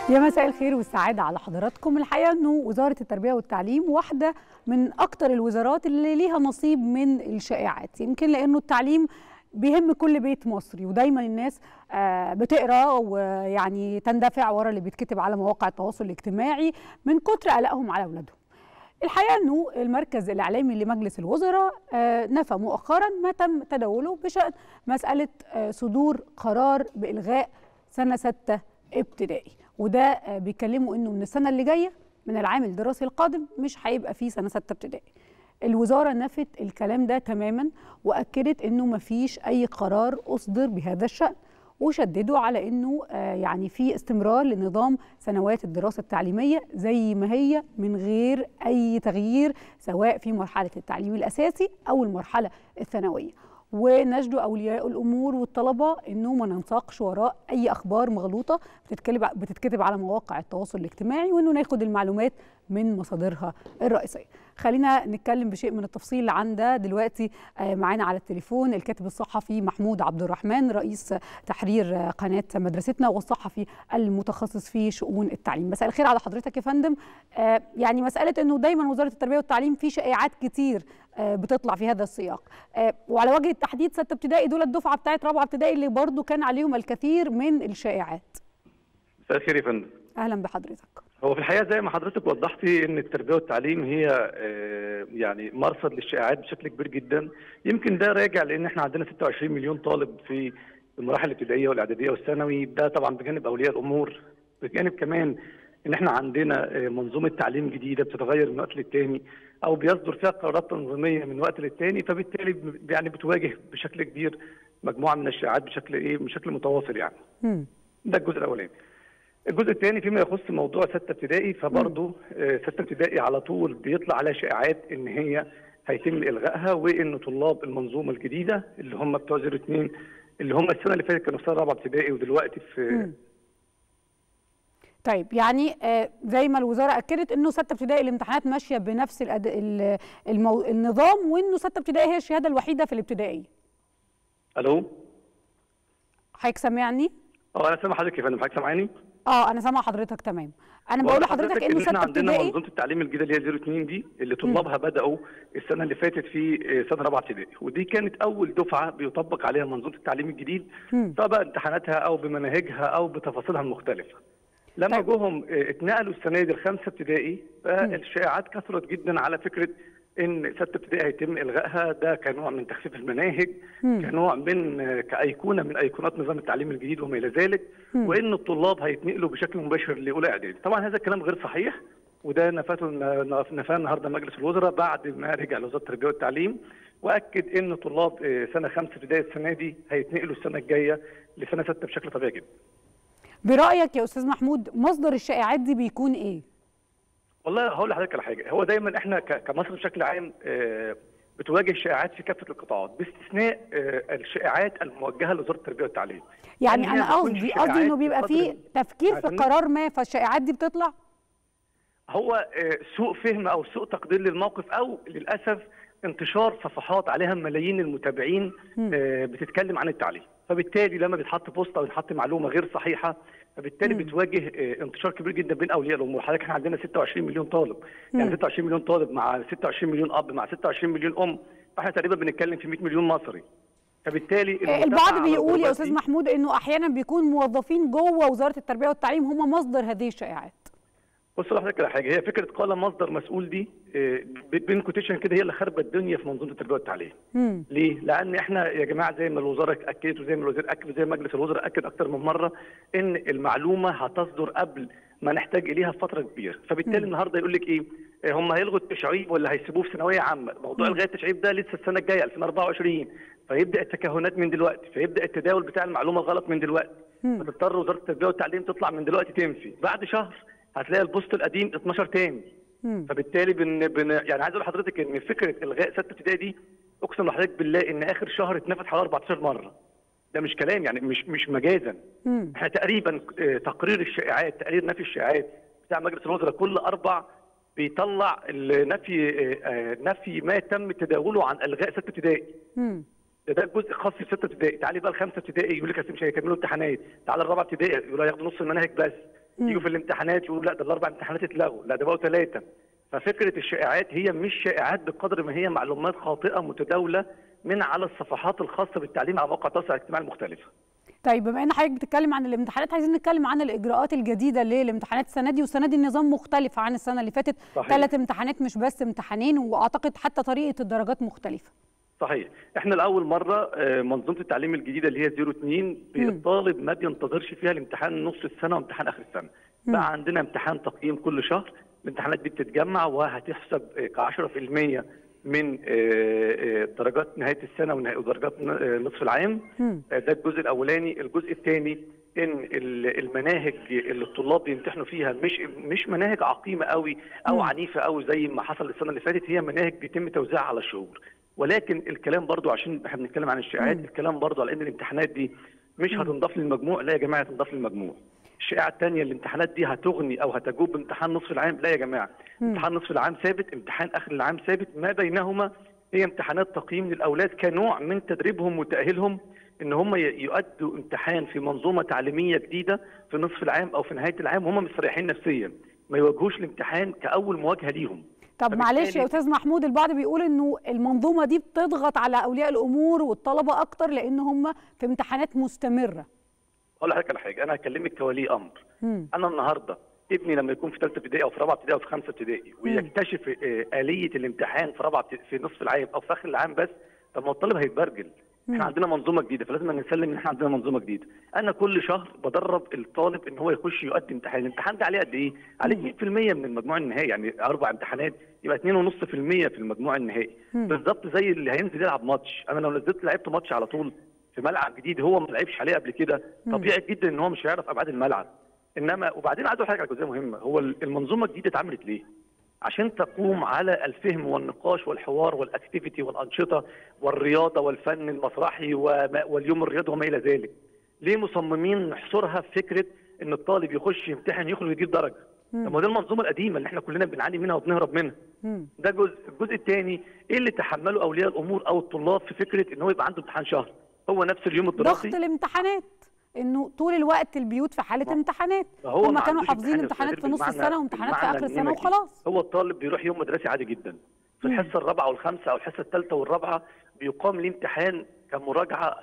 يا مساء الخير والسعادة على حضراتكم الحقيقة أنه وزارة التربية والتعليم واحدة من أكتر الوزارات اللي ليها نصيب من الشائعات يمكن لأنه التعليم بيهم كل بيت مصري ودايما الناس آه، بتقرا ويعني تندفع ورا اللي بيتكتب على مواقع التواصل الاجتماعي من كتر قلقهم على اولادهم الحقيقه انه المركز الاعلامي لمجلس الوزراء آه، نفى مؤخرا ما تم تداوله بشان مساله آه، صدور قرار بالغاء سنه سته ابتدائي وده آه، بيكلموا انه من السنه اللي جايه من العام الدراسي القادم مش هيبقى فيه سنه سته ابتدائي الوزاره نفت الكلام ده تماما واكدت انه مفيش اي قرار اصدر بهذا الشان وشددوا على انه آه، يعني في استمرار لنظام سنوات الدراسه التعليميه زي ما هي من غير اي تغيير سواء في مرحله التعليم الاساسي او المرحله الثانويه ونجدوا اولياء الامور والطلبه انه ما ننساقش وراء اي اخبار مغلوطه بتتكلم بتتكتب على مواقع التواصل الاجتماعي وانه ناخد المعلومات من مصادرها الرئيسيه. خلينا نتكلم بشيء من التفصيل عن ده دلوقتي آه، معانا على التليفون الكاتب الصحفي محمود عبد الرحمن رئيس تحرير آه، قناه مدرستنا والصحفي المتخصص في شؤون التعليم. مساء الخير على حضرتك يا فندم. آه، يعني مساله انه دايما وزاره التربيه والتعليم في شائعات كتير آه، بتطلع في هذا السياق آه، وعلى وجه التحديد سته ابتدائي دول الدفعه بتاعت رابعه ابتدائي اللي برضو كان عليهم الكثير من الشائعات مساء الخير يا فندم اهلا بحضرتك هو في الحقيقه زي ما حضرتك وضحتي ان التربيه والتعليم هي آه، يعني مرصد للشائعات بشكل كبير جدا يمكن ده راجع لان احنا عندنا 26 مليون طالب في المراحل الابتدائيه والاعداديه والثانوي ده طبعا بجانب اولياء الامور بجانب كمان ان احنا عندنا آه، منظومه تعليم جديده بتتغير من وقت للتاني او بيصدر فيها قرارات تنظيميه من وقت للتاني فبالتالي ب- يعني بتواجه بشكل كبير مجموعه من الشائعات بشكل ايه بشكل متواصل يعني مم. ده الجزء الاولاني الجزء الثاني فيما يخص موضوع سته ابتدائي فبرضه آه، سته ابتدائي على طول بيطلع عليها شائعات ان هي هيتم الغائها وان طلاب المنظومه الجديده اللي هم بتوع 02 اللي هم السنه اللي فاتت كانوا في سنه رابعه ابتدائي ودلوقتي في مم. طيب يعني آه، زي ما الوزاره اكدت انه سته ابتدائي الامتحانات ماشيه بنفس الأد... ال- المو... النظام وانه سته ابتدائي هي الشهاده الوحيده في الابتدائي الو حضرتك سامعني اه انا سامع حضرتك يا فندم حضرتك سامعاني؟ اه انا سامعه حضرتك تمام انا بقول لحضرتك انه ان احنا سته عندنا ابتدائي منظومه التعليم الجديده اللي هي 02 دي اللي طلابها بداوا السنه اللي فاتت في آه، سنه رابعه ابتدائي ودي كانت اول دفعه بيطبق عليها منظومه التعليم الجديد مم. سواء بقى امتحاناتها او بمناهجها او بتفاصيلها المختلفه. لما طيب. جوهم آه، اتنقلوا السنه دي لخمسه ابتدائي فالشائعات كثرت جدا على فكره ان سته ابتدائي هيتم الغائها ده كنوع من تخفيف المناهج مم. كنوع من آه، كايقونه من ايقونات نظام التعليم الجديد وما الى ذلك وان الطلاب هيتنقلوا بشكل مباشر لاولى اعدادي طبعا هذا الكلام غير صحيح وده نفته نفاه النهارده مجلس الوزراء بعد ما رجع لوزاره التربيه والتعليم واكد ان طلاب آه، سنه خمسه ابتدائي السنه دي هيتنقلوا السنه الجايه لسنه سته بشكل طبيعي جدا برايك يا استاذ محمود مصدر الشائعات دي بيكون ايه والله هقول لحضرتك على حاجه هو دايما احنا ك- كمصر بشكل عام آه، بتواجه شائعات في كافه القطاعات باستثناء آه، الشائعات الموجهه لوزاره التربيه والتعليم يعني يعني هي انا ما تكونش قصدي قصدي شائعات انه بيبقى بقدر فيه ال- تفكير في عشان- قرار ما فالشائعات دي بتطلع هو آه، سوء فهم او سوء تقدير للموقف او للاسف انتشار صفحات عليها ملايين المتابعين آه، بتتكلم عن التعليم فبالتالي لما بيتحط بوست او يتحط معلومه غير صحيحه فبالتالي بتواجه آه، انتشار كبير جدا بين اولياء الامور حضرتك احنا عندنا 26 مليون طالب يعني 26 مليون طالب مع 26 مليون اب مع 26 مليون ام فاحنا تقريبا بنتكلم في 100 مليون مصري فبالتالي آه، المتابعة البعض على بيقول يا الجروبات استاذ دي- محمود انه احيانا بيكون موظفين جوه وزاره التربيه والتعليم هم مصدر هذه الشائعات بص لحضرتك على حاجه هي فكره قال مصدر مسؤول دي آه، ب- بين كوتيشن كده هي اللي خربت الدنيا في منظومه التربيه والتعليم مم. ليه؟ لان احنا يا جماعه زي ما الوزاره اكدت وزي ما الوزير اكد وزي ما مجلس الوزراء اكد اكتر من مره ان المعلومه هتصدر قبل ما نحتاج اليها في فتره كبيره، فبالتالي النهارده يقول لك ايه؟ آه، هم هيلغوا التشعيب ولا هيسيبوه في ثانويه عامه، موضوع الغاء التشعيب ده لسه السنه الجايه 2024 فيبدا التكهنات من دلوقتي، فيبدا التداول بتاع المعلومه غلط من دلوقتي، فتضطر وزاره التربيه والتعليم تطلع من دلوقتي تنفي، بعد شهر هتلاقي البوست القديم 12 تاني مم. فبالتالي بن بن يعني عايز اقول لحضرتك ان فكره الغاء سته ابتدائي دي اقسم لحضرتك بالله ان اخر شهر اتنفذ حوالي 14 مره ده مش كلام يعني مش مش مجازا مم. احنا تقريبا آه، تقرير الشائعات تقرير نفي الشائعات بتاع مجلس الوزراء كل اربع بيطلع النفي آه، آه، نفي ما تم تداوله عن الغاء سته ابتدائي مم. ده ده الجزء الخاص بسته ابتدائي تعالي بقى الخمسه ابتدائي يقول لك أصل مش هيكملوا امتحانات تعالى الرابعه ابتدائي يقول هياخدوا نص المناهج بس يجوا في الامتحانات يقولوا لا ده الاربع امتحانات اتلغوا لا ده بقوا ثلاثه ففكره الشائعات هي مش شائعات بقدر ما هي معلومات خاطئه متداوله من على الصفحات الخاصه بالتعليم على مواقع التواصل الاجتماعي المختلفه طيب بما ان حضرتك بتتكلم عن الامتحانات عايزين نتكلم عن الاجراءات الجديده للامتحانات السنه دي والسنه دي النظام مختلف عن السنه اللي فاتت ثلاث امتحانات مش بس امتحانين واعتقد حتى طريقه الدرجات مختلفه صحيح احنا لاول مره منظومه التعليم الجديده اللي هي 02 الطالب ما بينتظرش فيها الامتحان نص السنه وامتحان اخر السنه بقى عندنا امتحان تقييم كل شهر الامتحانات دي بتتجمع وهتحسب ك 10% من درجات نهايه السنه ودرجات نصف العام ده الجزء الاولاني الجزء الثاني ان المناهج اللي الطلاب بيمتحنوا فيها مش مش مناهج عقيمه قوي او عنيفه قوي زي ما حصل السنه اللي فاتت هي مناهج بيتم توزيعها على الشهور ولكن الكلام برضو عشان احنا بنتكلم عن الشائعات الكلام برضو على ان الامتحانات دي مش هتنضاف للمجموع لا يا جماعه هتنضاف للمجموع الشائعه الثانيه الامتحانات دي هتغني او هتجوب امتحان نصف العام لا يا جماعه امتحان نصف العام ثابت امتحان اخر العام ثابت ما بينهما هي امتحانات تقييم للاولاد كنوع من تدريبهم وتاهيلهم ان هم يؤدوا امتحان في منظومه تعليميه جديده في نصف العام او في نهايه العام وهم مستريحين نفسيا ما يواجهوش الامتحان كاول مواجهه ليهم طب معلش يا استاذ محمود البعض بيقول انه المنظومه دي بتضغط على اولياء الامور والطلبه اكتر لان هم في امتحانات مستمره اقول لحضرتك على حاجه انا هكلمك كولي امر مم. انا النهارده ابني لما يكون في ثالثه ابتدائي او في رابعه ابتدائي او في خمسه ابتدائي ويكتشف اليه الامتحان في رابعه في نصف العام او في اخر العام بس طب ما الطالب هيتبرجل احنا عندنا منظومه جديده فلازم نسلم ان احنا عندنا منظومه جديده انا كل شهر بدرب الطالب ان هو يخش يؤدي امتحان الامتحان ده عليه قد ايه عليه 2% من المجموع النهائي يعني اربع امتحانات يبقى 2.5% في المجموع النهائي بالظبط زي اللي هينزل يلعب ماتش انا لو نزلت لعبت ماتش على طول في ملعب جديد هو ما لعبش عليه قبل كده طبيعي جدا ان هو مش هيعرف ابعاد الملعب انما وبعدين عايز اقول حاجه على جزئيه مهمه هو المنظومه الجديده اتعملت ليه عشان تقوم على الفهم والنقاش والحوار والاكتيفيتي والانشطه والرياضه والفن المسرحي واليوم الرياضي وما الى ذلك. ليه مصممين نحصرها في فكره ان الطالب يخش يمتحن يخرج يجيب درجه؟ طب ما دي المنظومه القديمه اللي احنا كلنا بنعاني منها وبنهرب منها. ده جزء، الجزء الثاني ايه اللي تحمله اولياء الامور او الطلاب في فكره ان هو يبقى عنده امتحان شهر؟ هو نفس اليوم الدراسي ضغط الامتحانات انه طول الوقت البيوت في حاله امتحانات هم كانوا حافظين امتحانات في نص السنه وامتحانات في اخر السنه وخلاص هو الطالب بيروح يوم مدرسي عادي جدا في الحصه الرابعه والخامسه او الحصه الثالثه والرابعه بيقام ليه امتحان كمراجعه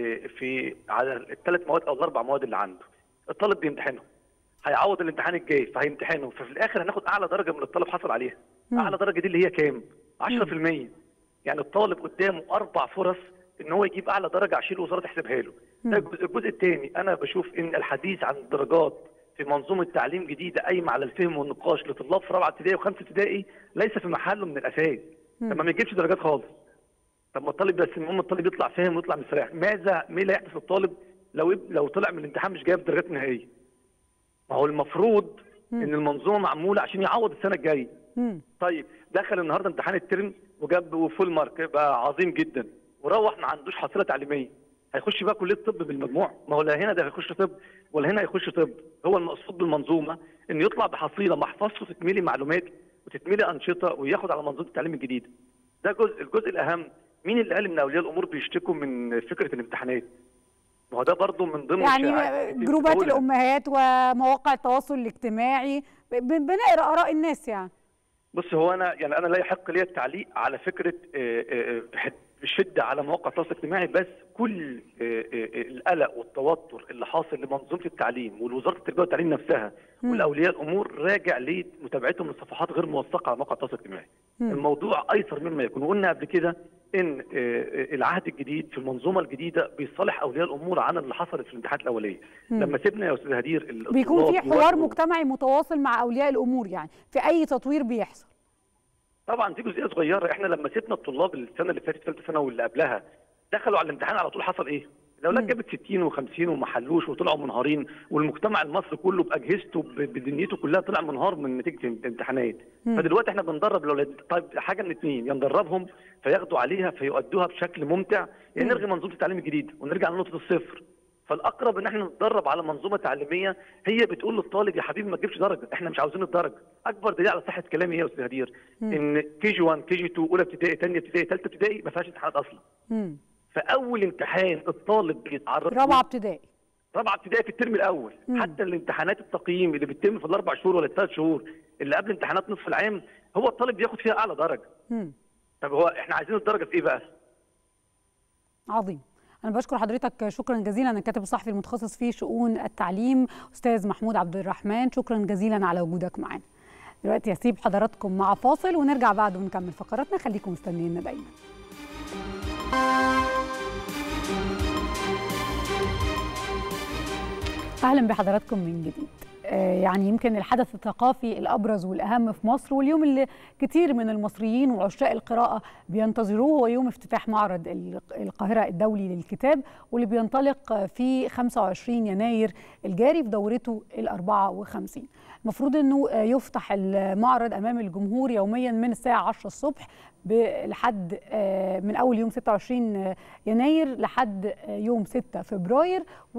في على الثلاث مواد او الاربع مواد اللي عنده الطالب بيمتحنهم هيعوض الامتحان الجاي فهيمتحنه ففي الاخر هناخد اعلى درجه من الطالب حصل عليها اعلى درجه دي اللي هي كام 10% يعني الطالب قدامه اربع فرص ان هو يجيب اعلى درجه عشان الوزاره تحسبها له ده الجزء, الجزء الثاني انا بشوف ان الحديث عن الدرجات في منظومه تعليم جديده قايمه على الفهم والنقاش لطلاب في رابعه ابتدائي وخمسه ابتدائي ليس في محله من الاساس طب ما يجيبش درجات خالص طب ما الطالب بس المهم الطالب يطلع فاهم ويطلع مستريح ماذا ما لا يحدث للطالب لو لو طلع من الامتحان مش جايب درجات نهائيه ما هو المفروض مم. ان المنظومه معموله عشان يعوض السنه الجايه طيب دخل النهارده امتحان الترم وجاب فول مارك بقى عظيم جدا وروح ما عندوش حصيله تعليميه هيخش بقى كليه طب بالمجموع ما هو لا هنا ده هيخش طب ولا هنا هيخش طب هو المقصود بالمنظومه ان يطلع بحصيله محفظته تتملي معلومات وتتملي انشطه وياخد على منظومه التعليم الجديد ده جزء الجزء الاهم مين اللي قال ان اولياء الامور بيشتكوا من فكره الامتحانات ما هو ده برضه من ضمن يعني جروبات الامهات ومواقع التواصل الاجتماعي بنقرا اراء الناس يعني بص هو انا يعني انا لا يحق لي التعليق على فكره بشده على مواقع التواصل الاجتماعي بس كل القلق والتوتر اللي حاصل لمنظومه التعليم والوزاره التربيه والتعليم نفسها والاولياء الامور راجع لمتابعتهم لصفحات غير موثقه على مواقع التواصل الاجتماعي. الموضوع ايسر مما يكون وقلنا قبل كده ان العهد الجديد في المنظومه الجديده بيصالح اولياء الامور عن اللي حصل في الامتحانات الاوليه. لما سيبنا يا استاذ هدير بيكون في حوار مجتمعي متواصل مع اولياء الامور يعني في اي تطوير بيحصل. طبعا دي جزئيه صغيره احنا لما سيبنا الطلاب السنه اللي فاتت ثالثه ثانوي واللي قبلها دخلوا على الامتحان على طول حصل ايه؟ الاولاد جابت 60 و50 وما حلوش وطلعوا منهارين والمجتمع المصري كله باجهزته بدنيته كلها طلع منهار من نتيجه الامتحانات فدلوقتي احنا بندرب الاولاد طيب حاجه من اثنين يا ندربهم فياخدوا عليها فيؤدوها بشكل ممتع يا يعني نلغي منظومه التعليم الجديد ونرجع لنقطه الصفر فالاقرب ان احنا نتدرب على منظومه تعليميه هي بتقول للطالب يا حبيبي ما تجيبش درجه احنا مش عاوزين الدرجه اكبر دليل على صحه كلامي يا استاذ هدير ان كي جي 1 كي جي 2 اولى ابتدائي ثانيه ابتدائي ثالثه ابتدائي ما فيهاش امتحانات اصلا مم. فاول امتحان الطالب بيتعرض رابعه ابتدائي رابعه ابتدائي في الترم الاول مم. حتى الامتحانات التقييم اللي بتتم في الاربع شهور ولا الثلاث شهور اللي قبل امتحانات نصف العام هو الطالب بياخد فيها اعلى درجه مم. طب هو احنا عايزين الدرجه في ايه بقى عظيم أنا بشكر حضرتك شكرا جزيلا الكاتب الصحفي المتخصص في شؤون التعليم أستاذ محمود عبد الرحمن شكرا جزيلا على وجودك معنا دلوقتي هسيب حضراتكم مع فاصل ونرجع بعد ونكمل فقراتنا خليكم مستنيين دايما اهلا بحضراتكم من جديد آه، يعني يمكن الحدث الثقافي الابرز والاهم في مصر واليوم اللي كتير من المصريين وعشاق القراءه بينتظروه هو يوم افتتاح معرض ال- القاهره الدولي للكتاب واللي بينطلق في 25 يناير الجاري في دورته ال 54 المفروض انه آه، يفتح المعرض امام الجمهور يوميا من الساعه 10 الصبح ب- لحد آه، من اول يوم 26 يناير لحد آه، يوم 6 فبراير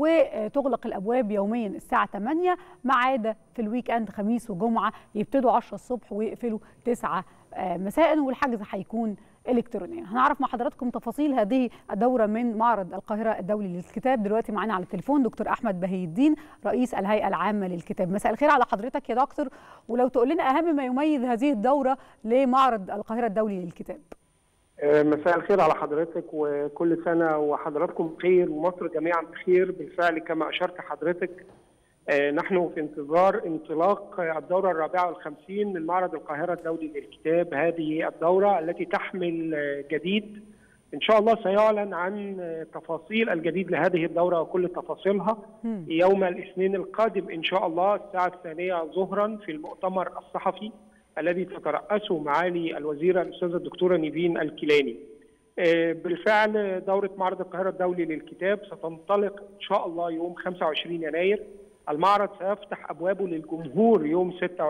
وتغلق الابواب يوميا الساعه 8 ما عدا في الويك اند خميس وجمعه يبتدوا 10 الصبح ويقفلوا 9 آه، مساء والحجز هيكون الكترونيا هنعرف مع حضراتكم تفاصيل هذه الدوره من معرض القاهره الدولي للكتاب دلوقتي معانا على التليفون دكتور احمد بهي الدين رئيس الهيئه العامه للكتاب مساء الخير على حضرتك يا دكتور ولو تقول لنا اهم ما يميز هذه الدوره لمعرض القاهره الدولي للكتاب آه، مساء الخير على حضرتك وكل سنة وحضراتكم بخير ومصر جميعا بخير بالفعل كما أشرت حضرتك آه، نحن في انتظار انطلاق آه، الدورة الرابعة والخمسين من معرض القاهرة الدولي للكتاب هذه الدورة التي تحمل آه، جديد إن شاء الله سيعلن عن آه، تفاصيل الجديد لهذه الدورة وكل تفاصيلها مم. يوم الاثنين القادم إن شاء الله الساعة الثانية ظهرا في المؤتمر الصحفي الذي تترأسه معالي الوزيرة الأستاذة الدكتورة نيفين الكيلاني آه، بالفعل دورة معرض القاهرة الدولي للكتاب ستنطلق إن شاء الله يوم 25 يناير المعرض سيفتح أبوابه للجمهور يوم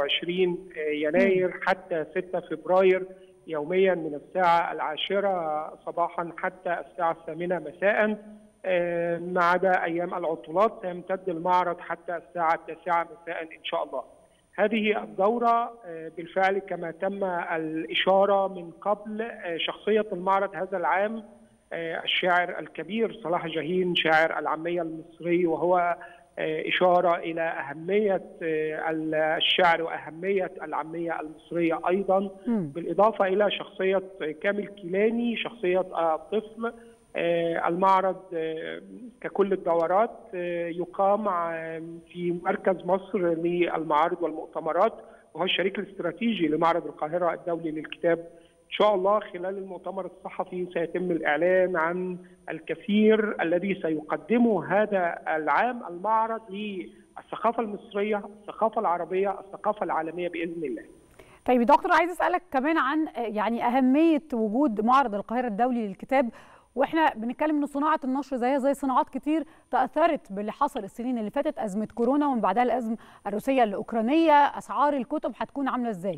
26 يناير حتى 6 فبراير يوميا من الساعة العاشرة صباحا حتى الساعة الثامنة مساء آه، ما عدا أيام العطلات سيمتد المعرض حتى الساعة التاسعة مساء إن شاء الله هذه الدورة آه، بالفعل كما تم الإشارة من قبل آه، شخصية المعرض هذا العام آه، الشاعر الكبير صلاح جاهين شاعر العامية المصري وهو آه، إشارة إلى أهمية آه، الشعر وأهمية العامية المصرية أيضا مم. بالإضافة إلى شخصية كامل كيلاني شخصية آه، طفل آه، المعرض آه، ككل الدورات آه، يقام آه، في مركز مصر للمعارض والمؤتمرات وهو الشريك الاستراتيجي لمعرض القاهرة الدولي للكتاب إن شاء الله خلال المؤتمر الصحفي سيتم الإعلان عن الكثير الذي سيقدمه هذا العام المعرض للثقافة المصرية الثقافة العربية الثقافة العالمية بإذن الله طيب يا دكتور عايز اسالك كمان عن آه، يعني اهميه وجود معرض القاهره الدولي للكتاب واحنا بنتكلم ان صناعه النشر زيها زي صناعات كتير تاثرت باللي حصل السنين اللي فاتت ازمه كورونا ومن بعدها الازمه الروسيه الاوكرانيه اسعار الكتب هتكون عامله ازاي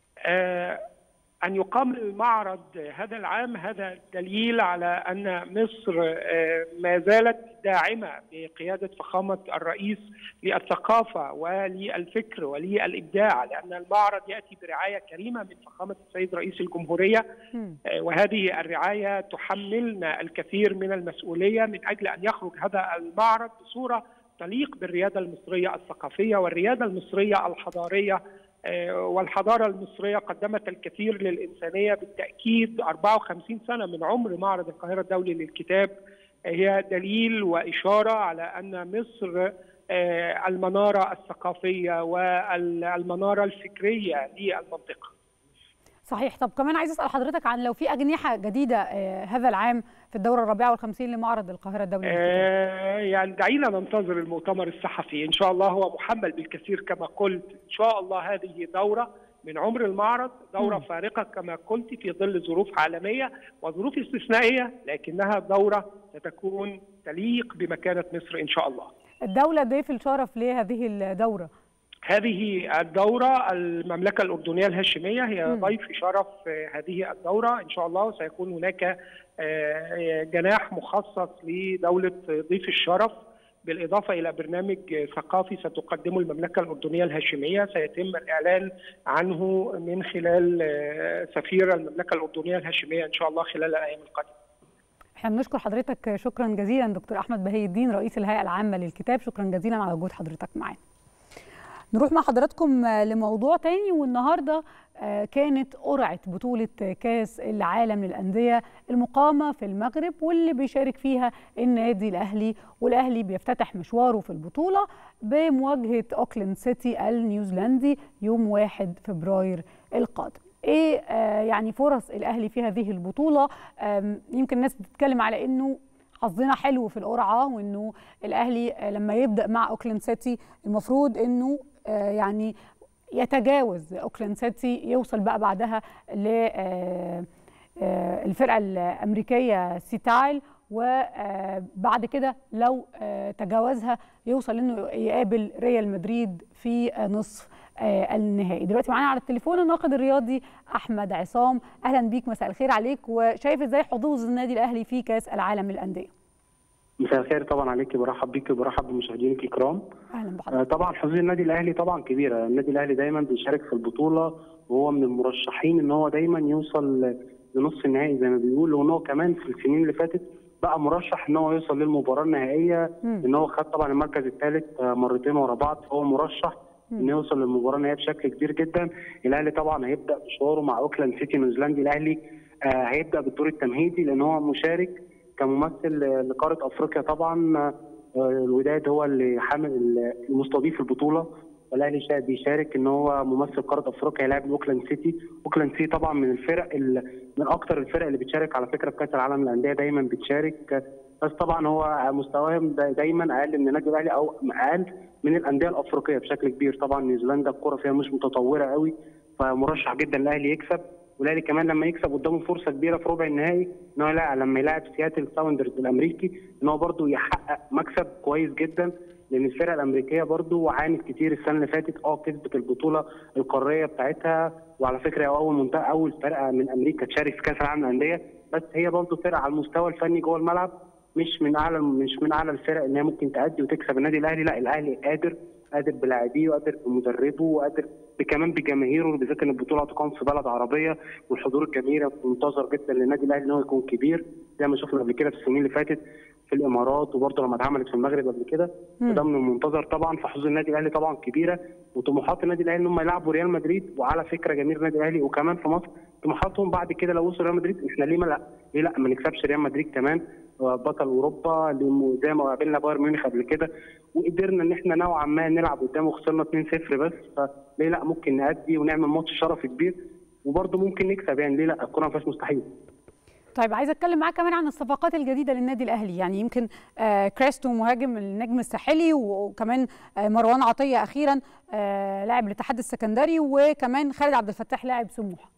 آه، أن يقام المعرض هذا العام هذا دليل على أن مصر آه، ما زالت داعمة بقيادة فخامة الرئيس للثقافة وللفكر وللإبداع لأن المعرض يأتي برعاية كريمة من فخامة السيد رئيس الجمهورية مم. آه، وهذه الرعاية تحملنا الكثير من المسؤولية من أجل أن يخرج هذا المعرض بصورة تليق بالريادة المصرية الثقافية والريادة المصرية الحضارية آه، والحضارة المصرية قدمت الكثير للإنسانية بالتأكيد 54 سنة من عمر معرض القاهرة الدولي للكتاب آه، هي دليل وإشارة على أن مصر آه، المنارة الثقافية والمنارة الفكرية للمنطقة صحيح طب كمان عايز اسال حضرتك عن لو في اجنحه جديده آه، هذا العام في الدوره الرابعه والخمسين لمعرض القاهره الدولي للكتاب آه، يعني دعينا ننتظر المؤتمر الصحفي ان شاء الله هو محمل بالكثير كما قلت ان شاء الله هذه دوره من عمر المعرض دوره مم. فارقه كما قلت في ظل ظروف عالميه وظروف استثنائيه لكنها دوره ستكون تليق بمكانه مصر ان شاء الله الدوله ضيف الشرف لهذه الدوره هذه الدورة المملكة الأردنية الهاشمية هي مم. ضيف شرف آه، هذه الدورة إن شاء الله سيكون هناك آه، جناح مخصص لدولة ضيف الشرف بالإضافة إلى برنامج ثقافي ستقدمه المملكة الأردنية الهاشمية سيتم الإعلان عنه من خلال آه، سفير المملكة الأردنية الهاشمية إن شاء الله خلال الأيام القادمة احنا بنشكر حضرتك شكرا جزيلا دكتور احمد بهي الدين رئيس الهيئه العامه للكتاب شكرا جزيلا على وجود حضرتك معانا نروح مع حضراتكم لموضوع تاني والنهارده كانت قرعه بطوله كاس العالم للانديه المقامه في المغرب واللي بيشارك فيها النادي الاهلي والاهلي بيفتتح مشواره في البطوله بمواجهه اوكلاند سيتي النيوزيلندي يوم 1 فبراير القادم. ايه آه يعني فرص الاهلي في هذه البطوله يمكن الناس بتتكلم على انه حظنا حلو في القرعه وانه الاهلي لما يبدا مع اوكلاند سيتي المفروض انه آه يعني يتجاوز اوكلاند سيتي يوصل بقى بعدها ل الفرقه الامريكيه سيتايل وبعد كده لو تجاوزها يوصل انه يقابل ريال مدريد في نصف النهائي دلوقتي معانا على التليفون الناقد الرياضي احمد عصام اهلا بيك مساء الخير عليك وشايف ازاي حظوظ النادي الاهلي في كاس العالم للانديه مساء الخير طبعا عليك برحب بيك وبرحب بمشاهدينك الكرام اهلا بحضرتك طبعا حظوظ النادي الاهلي طبعا كبيره النادي الاهلي دايما بيشارك في البطوله وهو من المرشحين ان هو دايما يوصل لنصف النهائي زي ما بيقول وان هو كمان في السنين اللي فاتت بقى مرشح ان هو يوصل للمباراه النهائيه ان هو خد طبعا المركز الثالث مرتين ورا بعض فهو مرشح انه يوصل للمباراه النهائيه بشكل كبير جدا الاهلي طبعا هيبدا مشواره مع اوكلاند سيتي نيوزيلندي الاهلي آه هيبدا بالدور التمهيدي لان هو مشارك كممثل لقاره افريقيا طبعا آه الوداد هو اللي حامل المستضيف البطوله والاهلي بيشارك ان هو ممثل قاره افريقيا هيلاعب اوكلاند سيتي اوكلاند سيتي طبعا من الفرق من اكثر الفرق اللي بتشارك على فكره في كاس العالم للانديه دايما بتشارك بس طبعا هو مستواهم دايما اقل من النادي الاهلي او اقل من الانديه الافريقيه بشكل كبير طبعا نيوزيلندا الكره فيها مش متطوره قوي فمرشح جدا الاهلي يكسب والاهلي كمان لما يكسب قدامه فرصه كبيره في ربع النهائي ان هو لما يلاعب سياتل ساوندرز الامريكي ان هو برده يحقق مكسب كويس جدا لان الفرقه الامريكيه برده عانت كتير السنه اللي فاتت اه كسبت البطوله القاريه بتاعتها وعلى فكره اول منطقه اول فرقه من امريكا تشارك في كاس العالم للانديه بس هي برده فرقه على المستوى الفني جوه الملعب مش من اعلى مش من اعلى الفرق ان هي ممكن تأدي وتكسب النادي الاهلي لا الاهلي قادر قادر بلاعبيه وقادر بمدربه وقادر كمان بجماهيره بالذات ان البطوله هتقام في بلد عربيه والحضور الجماهيري منتظر جدا للنادي الاهلي ان هو يكون كبير زي ما شفنا قبل كده في السنين اللي فاتت في الامارات وبرضه لما اتعملت في المغرب قبل كده وده من المنتظر طبعا فحظوظ النادي الاهلي طبعا كبيره وطموحات النادي الاهلي ان هم يلعبوا ريال مدريد وعلى فكره جماهير النادي الاهلي وكمان في مصر طموحاتهم بعد كده لو وصلوا ريال مدريد احنا ليه ما لا ليه لا ما نكسبش ريال مدريد كمان بطل اوروبا زي ما قابلنا بايرن ميونخ قبل كده وقدرنا ان احنا نوعا ما نلعب قدامه خسرنا 2-0 بس فليه لا ممكن نأدي ونعمل ماتش شرفي كبير وبرضه ممكن نكسب يعني ليه لا الكوره ما فيهاش مستحيل طيب عايزه اتكلم معاك كمان عن الصفقات الجديده للنادي الاهلي يعني يمكن آه كريستو مهاجم النجم الساحلي وكمان آه مروان عطيه اخيرا آه لاعب الاتحاد السكندري وكمان خالد عبد الفتاح لاعب سموحه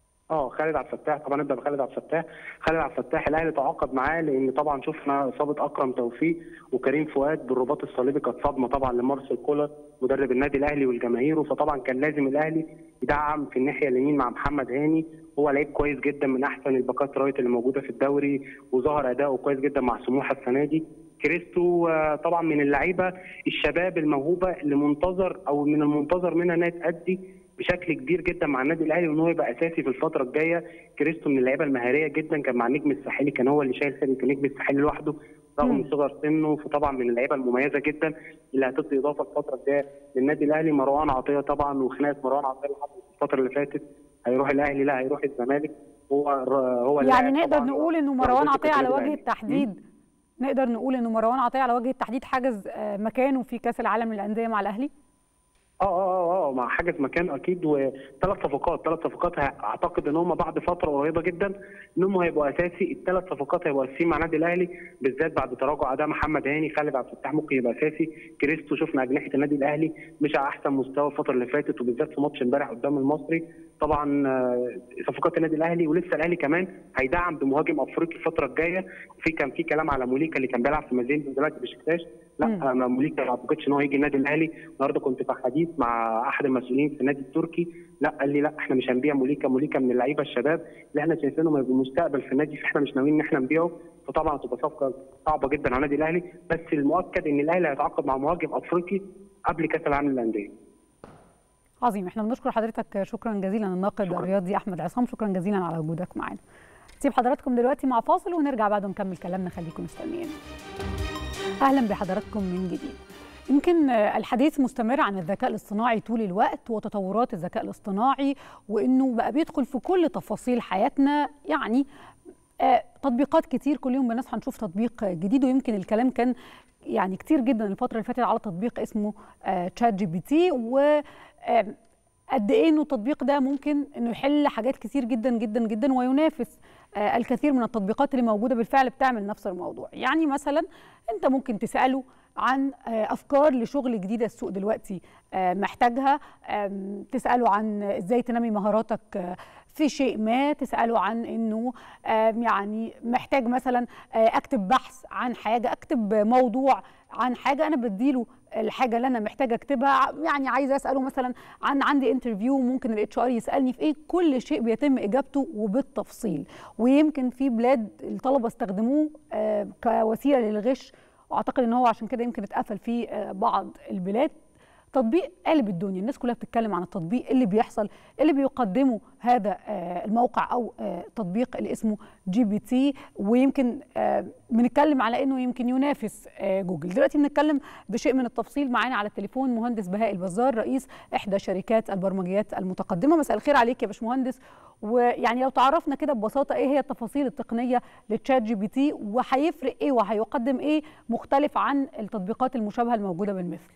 اه خالد عبد الفتاح طبعا نبدا بخالد عبد الفتاح خالد عبد الفتاح الاهلي تعاقد معاه لان طبعا شفنا اصابه اكرم توفيق وكريم فؤاد بالرباط الصليبي كانت صدمه طبعا لمارسيل كولر مدرب النادي الاهلي والجماهير فطبعا كان لازم الاهلي يدعم في الناحيه اليمين مع محمد هاني هو لعيب كويس جدا من احسن الباكات رايت اللي موجوده في الدوري وظهر اداؤه كويس جدا مع سموحه السنه دي كريستو طبعا من اللعيبه الشباب الموهوبه اللي منتظر او من المنتظر منها انها تادي بشكل كبير جدا مع النادي الاهلي وان هو يبقى اساسي في الفتره الجايه كريستو من اللعيبه المهاريه جدا كان مع النجم الساحلي كان هو اللي شايل فرقه النجم الساحلي لوحده رغم صغر سنه فطبعا من اللعيبه المميزه جدا اللي هتدي اضافه الفتره الجايه للنادي الاهلي مروان عطيه طبعا وخناقه مروان عطيه اللي حصلت الفتره اللي فاتت هيروح الاهلي لا هيروح الزمالك هو هو يعني نقدر نقول انه مروان عطيه على وجه التحديد نقدر نقول انه مروان عطيه على وجه التحديد حجز مكانه في كاس العالم للانديه مع الاهلي اه اه اه مع حاجز مكان اكيد وثلاث صفقات ثلاث صفقات اعتقد ان هم بعد فتره قريبه جدا ان هم هيبقوا اساسي الثلاث صفقات هيبقوا اساسيين مع النادي الاهلي بالذات بعد تراجع اداء محمد هاني خالد عبد الفتاح ممكن يبقى اساسي كريستو شفنا اجنحه النادي الاهلي مش على احسن مستوى الفتره اللي فاتت وبالذات في ماتش امبارح قدام المصري طبعا صفقات النادي الاهلي ولسه الاهلي كمان هيدعم بمهاجم افريقي الفتره الجايه وفي كان في كلام على موليكا اللي كان بيلعب في مازين دلوقتي بشكتاش لا انا موليكا ما اعتقدش ان هو يجي النادي الاهلي النهارده كنت في حديث مع احد المسؤولين في النادي التركي لا قال لي لا احنا مش هنبيع موليكا موليكا من اللعيبه الشباب اللي احنا شايفينهم هيبقوا مستقبل في النادي فاحنا مش ناويين ان احنا نبيعه فطبعا هتبقى صفقه صعبه جدا على النادي الاهلي بس المؤكد ان الاهلي هيتعاقد مع مهاجم افريقي قبل كاس العالم للانديه عظيم احنا بنشكر حضرتك شكرا جزيلا الناقد الرياضي احمد عصام شكرا جزيلا على وجودك معنا سيب حضراتكم دلوقتي مع فاصل ونرجع بعد نكمل كلامنا خليكم مستنيين اهلا بحضراتكم من جديد يمكن الحديث مستمر عن الذكاء الاصطناعي طول الوقت وتطورات الذكاء الاصطناعي وانه بقى بيدخل في كل تفاصيل حياتنا يعني تطبيقات كتير كل يوم بنصحى نشوف تطبيق جديد ويمكن الكلام كان يعني كتير جدا الفتره اللي فاتت على تطبيق اسمه تشات جي بي تي و قد ايه انه التطبيق ده ممكن انه يحل حاجات كتير جدا جدا جدا وينافس الكثير من التطبيقات اللي موجوده بالفعل بتعمل نفس الموضوع يعني مثلا انت ممكن تساله عن افكار لشغل جديده السوق دلوقتي محتاجها تساله عن ازاي تنمي مهاراتك في شيء ما تساله عن انه يعني محتاج مثلا اكتب بحث عن حاجه اكتب موضوع عن حاجه انا بديله الحاجه اللي انا محتاجه اكتبها يعني عايزه اساله مثلا عن عندي انترفيو ممكن الاتش ار يسالني في ايه كل شيء بيتم اجابته وبالتفصيل ويمكن في بلاد الطلبه استخدموه كوسيله للغش واعتقد ان هو عشان كده يمكن اتقفل في بعض البلاد تطبيق قالب الدنيا الناس كلها بتتكلم عن التطبيق اللي بيحصل اللي بيقدمه هذا الموقع او تطبيق اللي اسمه جي بي تي ويمكن بنتكلم على انه يمكن ينافس جوجل دلوقتي بنتكلم بشيء من التفصيل معانا على التليفون مهندس بهاء البزار رئيس احدى شركات البرمجيات المتقدمه مساء الخير عليك يا باشمهندس ويعني لو تعرفنا كده ببساطه ايه هي التفاصيل التقنيه للتشات جي بي تي وهيفرق ايه وهيقدم ايه مختلف عن التطبيقات المشابهه الموجوده بالمثل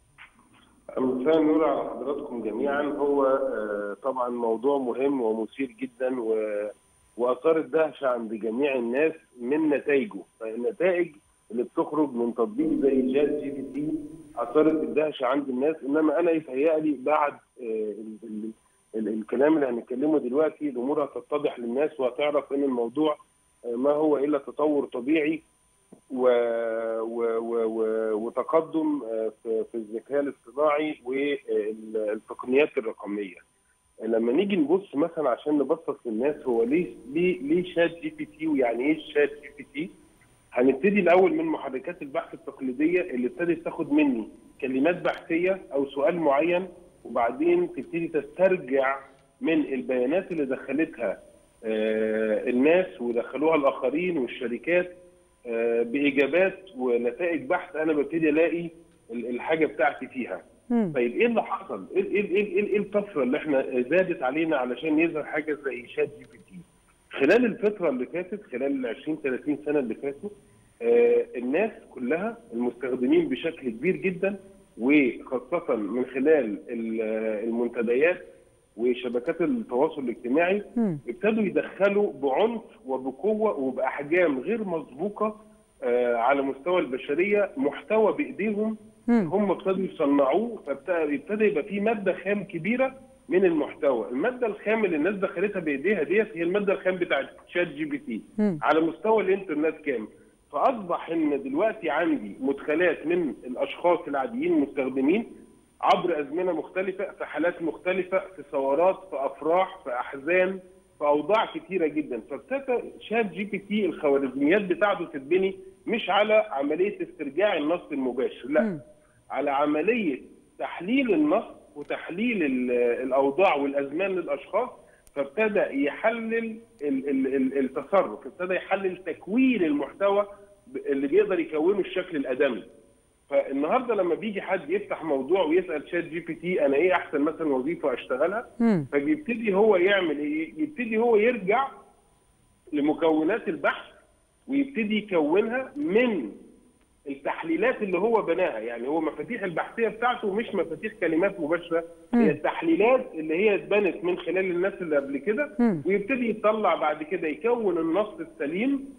مساء النور على حضراتكم جميعا هو طبعا موضوع مهم ومثير جدا واثار الدهشه عند جميع الناس من نتائجه فالنتائج اللي بتخرج من تطبيق زي جات جي بي تي اثارت الدهشه عند الناس انما انا يتهيألي بعد ال ال ال الكلام اللي هنتكلمه دلوقتي الامور هتتضح للناس وهتعرف ان الموضوع ما هو الا تطور طبيعي و... و... و... وتقدم في الذكاء الاصطناعي والتقنيات الرقميه. لما نيجي نبص مثلا عشان نبسط للناس هو ليه ليه ليه شات جي بي تي ويعني ايه شات جي بي تي؟ هنبتدي الاول من محركات البحث التقليديه اللي ابتدت تاخد مني كلمات بحثيه او سؤال معين وبعدين تبتدي تسترجع من البيانات اللي دخلتها الناس ودخلوها الاخرين والشركات باجابات ونتائج بحث انا ببتدي الاقي الحاجه بتاعتي فيها. مم. طيب ايه اللي حصل؟ ايه ايه ايه ايه الطفره اللي احنا زادت علينا علشان يظهر حاجه زي شات جي بي تي؟ خلال الفتره اللي فاتت خلال ال 20 30 سنه اللي فاتوا آه الناس كلها المستخدمين بشكل كبير جدا وخاصه من خلال المنتديات وشبكات التواصل الاجتماعي م. ابتدوا يدخلوا بعنف وبقوه وباحجام غير مسبوقه آه على مستوى البشريه محتوى بايديهم م. هم ابتدوا يصنعوه فابتدى يبقى في ماده خام كبيره من المحتوى، الماده الخام اللي الناس دخلتها بايديها ديت هي الماده الخام بتاعت شات جي بي تي م. على مستوى الانترنت كامل. فاصبح ان دلوقتي عندي مدخلات من الاشخاص العاديين المستخدمين عبر ازمنه مختلفه في حالات مختلفه في ثورات في افراح في احزان في اوضاع كثيره جدا فابتدى شات جي بي تي الخوارزميات بتاعته تتبني مش على عمليه استرجاع النص المباشر لا م. على عمليه تحليل النص وتحليل الاوضاع والازمان للاشخاص فابتدى يحلل التصرف ابتدى يحلل تكوين المحتوى اللي بيقدر يكونه الشكل الادمي فالنهارده لما بيجي حد يفتح موضوع ويسال شات جي بي تي انا ايه احسن مثلا وظيفه اشتغلها فبيبتدي هو يعمل ايه؟ يبتدي هو يرجع لمكونات البحث ويبتدي يكونها من التحليلات اللي هو بناها يعني هو مفاتيح البحثيه بتاعته مش مفاتيح كلمات مباشره هي التحليلات اللي هي اتبنت من خلال الناس اللي قبل كده ويبتدي يطلع بعد كده يكون النص السليم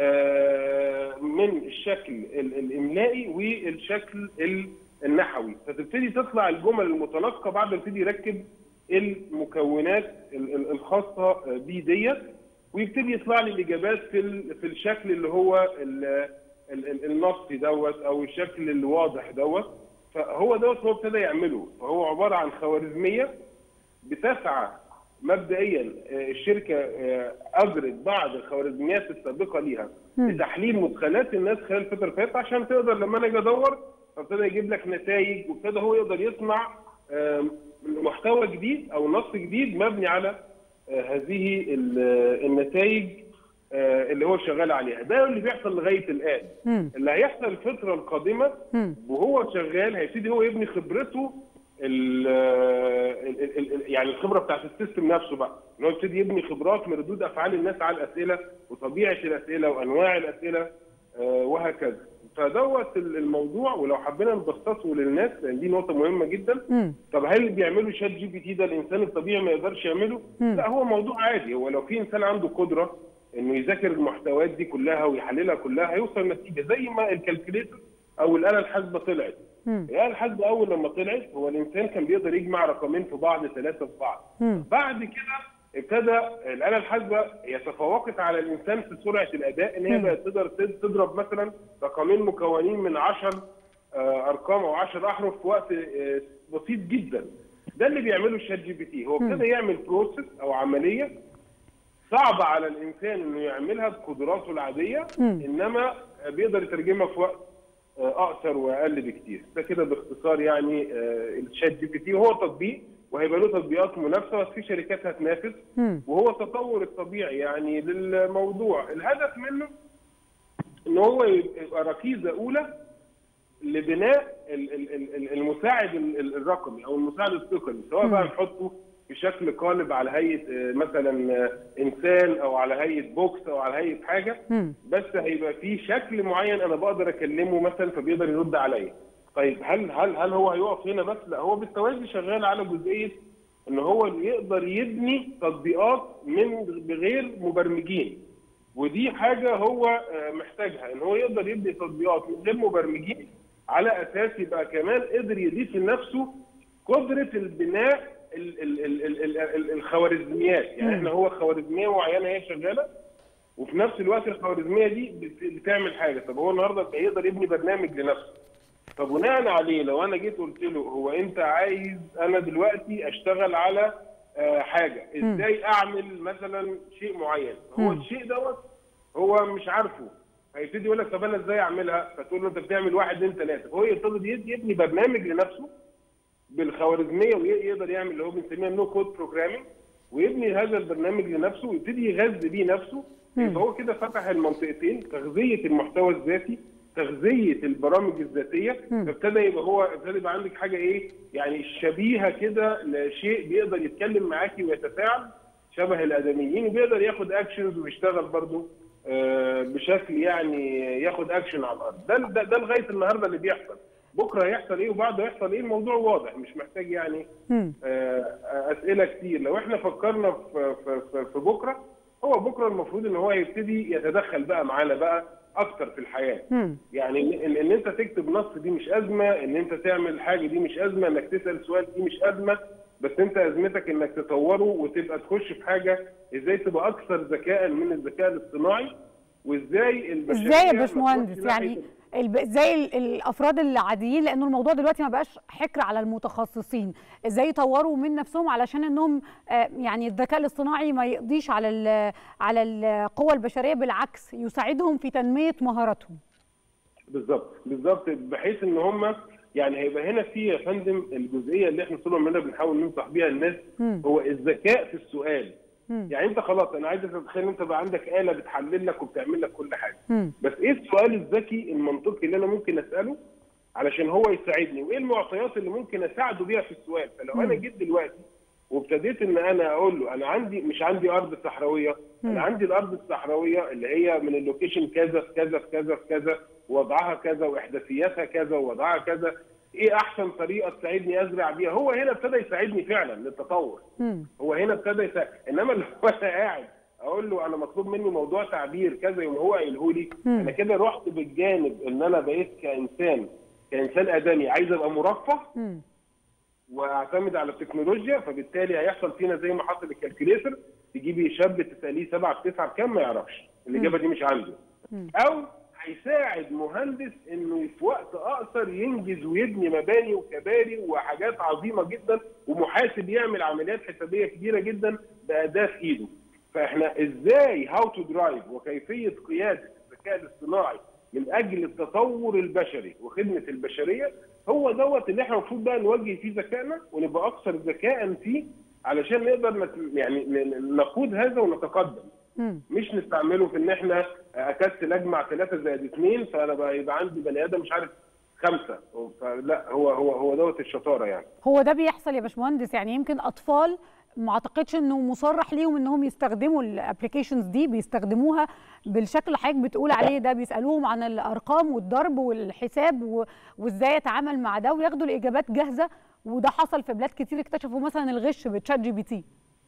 من الشكل الاملائي والشكل النحوي فتبتدي تطلع الجمل المتناسقه بعد ما يبتدي يركب المكونات الخاصه بيه ديت ويبتدي يطلع لي الاجابات في في الشكل اللي هو النصي دوت او الشكل الواضح دوت فهو دوت هو ابتدى يعمله فهو عباره عن خوارزميه بتسعى مبدئيا الشركه اجرت بعض الخوارزميات السابقه ليها لتحليل مدخلات الناس خلال الفتره اللي فاتت عشان تقدر لما انا اجي ادور فابتدى يجيب لك نتائج وابتدى هو يقدر يصنع محتوى جديد او نص جديد مبني على هذه النتائج آه، اللي هو شغال عليها ده اللي بيحصل لغايه الان مم. اللي هيحصل الفتره القادمه مم. وهو شغال هيبتدي هو يبني خبرته ال ال- ال- ال- يعني الخبره بتاعت السيستم نفسه بقى ان هو يبتدي يبني خبرات من ردود افعال الناس على الاسئله وطبيعه الاسئله وانواع الاسئله آه، وهكذا فدوت ال- الموضوع ولو حبينا نبسطه للناس لان دي نقطه مهمه جدا مم. طب هل اللي بيعمله شات جي بي تي ده الانسان الطبيعي ما يقدرش يعمله؟ مم. لا هو موضوع عادي هو لو في انسان عنده قدره انه يذاكر المحتويات دي كلها ويحللها كلها هيوصل نتيجه زي ما الكالكوليتر او الاله الحاسبه طلعت. مم. الاله الحاسبه اول لما طلعت هو الانسان كان بيقدر يجمع رقمين في بعض ثلاثه في بعض. مم. بعد كده ابتدى الاله الحاسبه هي تفوقت على الانسان في سرعه الاداء ان هي مم. بقت تقدر تد- تضرب مثلا رقمين مكونين من 10 ارقام او 10 احرف في وقت آه، بسيط جدا ده اللي بيعمله الشات جي بي تي هو ابتدى يعمل بروسيس او عمليه صعبه على الانسان انه يعملها بقدراته العاديه مم. انما بيقدر يترجمها في وقت آه، اقصر واقل بكتير ده كده باختصار يعني آه، الشات جي بي تي هو تطبيق وهيبقى له تطبيقات منافسه بس في شركات هتنافس مم. وهو التطور الطبيعي يعني للموضوع الهدف منه ان هو يبقى ركيزه اولى لبناء ال- ال- ال- ال- المساعد ال- ال- الرقمي او المساعد التقني سواء بقى نحطه في شكل قالب على هيئه آه، مثلا آه، انسان او على هيئه بوكس او على هيئه حاجه مم. بس هيبقى في شكل معين انا بقدر اكلمه مثلا فبيقدر يرد عليا طيب هل هل هل هو هيقف هنا بس لا هو بالتوازي شغال على جزئيه ان هو يقدر يبني تطبيقات من بغير مبرمجين ودي حاجه هو آه، محتاجها ان هو يقدر يبني تطبيقات من غير مبرمجين على اساس يبقى كمان قدر يضيف لنفسه قدره البناء ال- ال- ال- ال- ال- ال- الخوارزميات يعني احنا هو خوارزميه معينه هي شغاله وفي نفس الوقت الخوارزميه دي بت- بتعمل حاجه طب هو النهارده هيقدر يبني برنامج لنفسه طب بناء عليه لو انا جيت قلت له هو انت عايز انا دلوقتي اشتغل على آه، حاجه ازاي اعمل مثلا شيء معين هو مم. الشيء دوت هو مش عارفه هيبتدي يقول لك طب انا ازاي اعملها فتقول له انت بتعمل واحد اثنين ثلاثه هو يبتدي يبني برنامج لنفسه بالخوارزميه ويقدر يعمل اللي هو بنسميها نو كود بروجرامينج ويبني هذا البرنامج لنفسه ويبتدي يغذي بيه نفسه فهو كده فتح المنطقتين تغذيه المحتوى الذاتي تغذيه البرامج الذاتيه فابتدى يبقى هو ابتدى يبقى عندك حاجه ايه يعني شبيهه كده لشيء بيقدر يتكلم معاكي ويتفاعل شبه الادميين وبيقدر ياخد اكشنز ويشتغل برضه آه، بشكل يعني ياخد اكشن على الارض ده ده, ده لغايه النهارده اللي بيحصل بكره هيحصل ايه وبعده هيحصل ايه الموضوع واضح مش محتاج يعني مم. آه، اسئله كتير لو احنا فكرنا في في في, في بكره هو بكره المفروض ان هو يبتدي يتدخل بقى معانا بقى اكتر في الحياه مم. يعني ان, إن انت تكتب نص دي مش ازمه ان انت تعمل حاجه دي مش ازمه انك تسال سؤال دي مش ازمه بس انت ازمتك انك تطوره وتبقى تخش في حاجه ازاي تبقى اكثر ذكاء من الذكاء الاصطناعي وازاي البشريه ازاي يا ما باشمهندس تروحش ناحية يعني الب... ازاي ال- الافراد العاديين لانه الموضوع دلوقتي ما بقاش حكر على المتخصصين ازاي يطوروا من نفسهم علشان انهم آه، يعني الذكاء الاصطناعي ما يقضيش على ال... على القوى البشريه بالعكس يساعدهم في تنميه مهاراتهم بالظبط بالظبط بحيث ان هم يعني هيبقى هنا في يا فندم الجزئيه اللي احنا طول عمرنا بنحاول ننصح بيها الناس مم. هو الذكاء في السؤال مم. يعني انت خلاص انا عايزك تتخيل انت بقى عندك اله بتحلل لك وبتعمل لك كل حاجه مم. بس ايه السؤال الذكي المنطقي اللي انا ممكن اساله علشان هو يساعدني وايه المعطيات اللي ممكن اساعده بيها في السؤال فلو انا جيت دلوقتي وابتديت ان انا اقول له انا عندي مش عندي ارض صحراويه انا عندي الارض الصحراويه اللي هي من اللوكيشن كذا في كذا في كذا في كذا ووضعها كذا واحداثياتها كذا ووضعها كذا ايه احسن طريقه تساعدني ازرع بيها هو هنا ابتدى يساعدني فعلا للتطور مم. هو هنا ابتدى يساعد انما لو انا قاعد اقول له انا مطلوب مني موضوع تعبير كذا يوم هو قايله لي مم. انا كده رحت بالجانب ان انا بقيت كانسان كانسان ادمي عايز ابقى مرفه مم. واعتمد على التكنولوجيا فبالتالي هيحصل فينا زي ما حصل الكالكوليتر تجيبي شاب تساليه سبعه بتسعه بكام ما يعرفش الاجابه دي مش عنده او هيساعد مهندس انه في وقت اقصر ينجز ويبني مباني وكباري وحاجات عظيمه جدا ومحاسب يعمل عمليات حسابيه كبيره جدا باداه في ايده فاحنا ازاي هاو تو درايف وكيفيه قياده الذكاء الاصطناعي من اجل التطور البشري وخدمه البشريه هو دوت اللي احنا المفروض بقى نوجه فيه ذكائنا ونبقى اكثر ذكاء فيه علشان نقدر نت... يعني ن- ن- نقود هذا ونتقدم مم. مش نستعمله في ان احنا اكسل اجمع ثلاثه زائد اثنين فانا بقى يبقى عندي بني ادم مش عارف خمسه فلا هو هو هو دوت الشطاره يعني هو ده بيحصل يا باشمهندس يعني يمكن اطفال ما اعتقدش انه مصرح ليهم انهم يستخدموا الابلكيشنز دي بيستخدموها بالشكل اللي حضرتك بتقول عليه ده بيسالوهم عن الارقام والضرب والحساب و- وازاي اتعامل مع ده وياخدوا الاجابات جاهزه وده حصل في بلاد كتير اكتشفوا مثلا الغش بتشات جي بي تي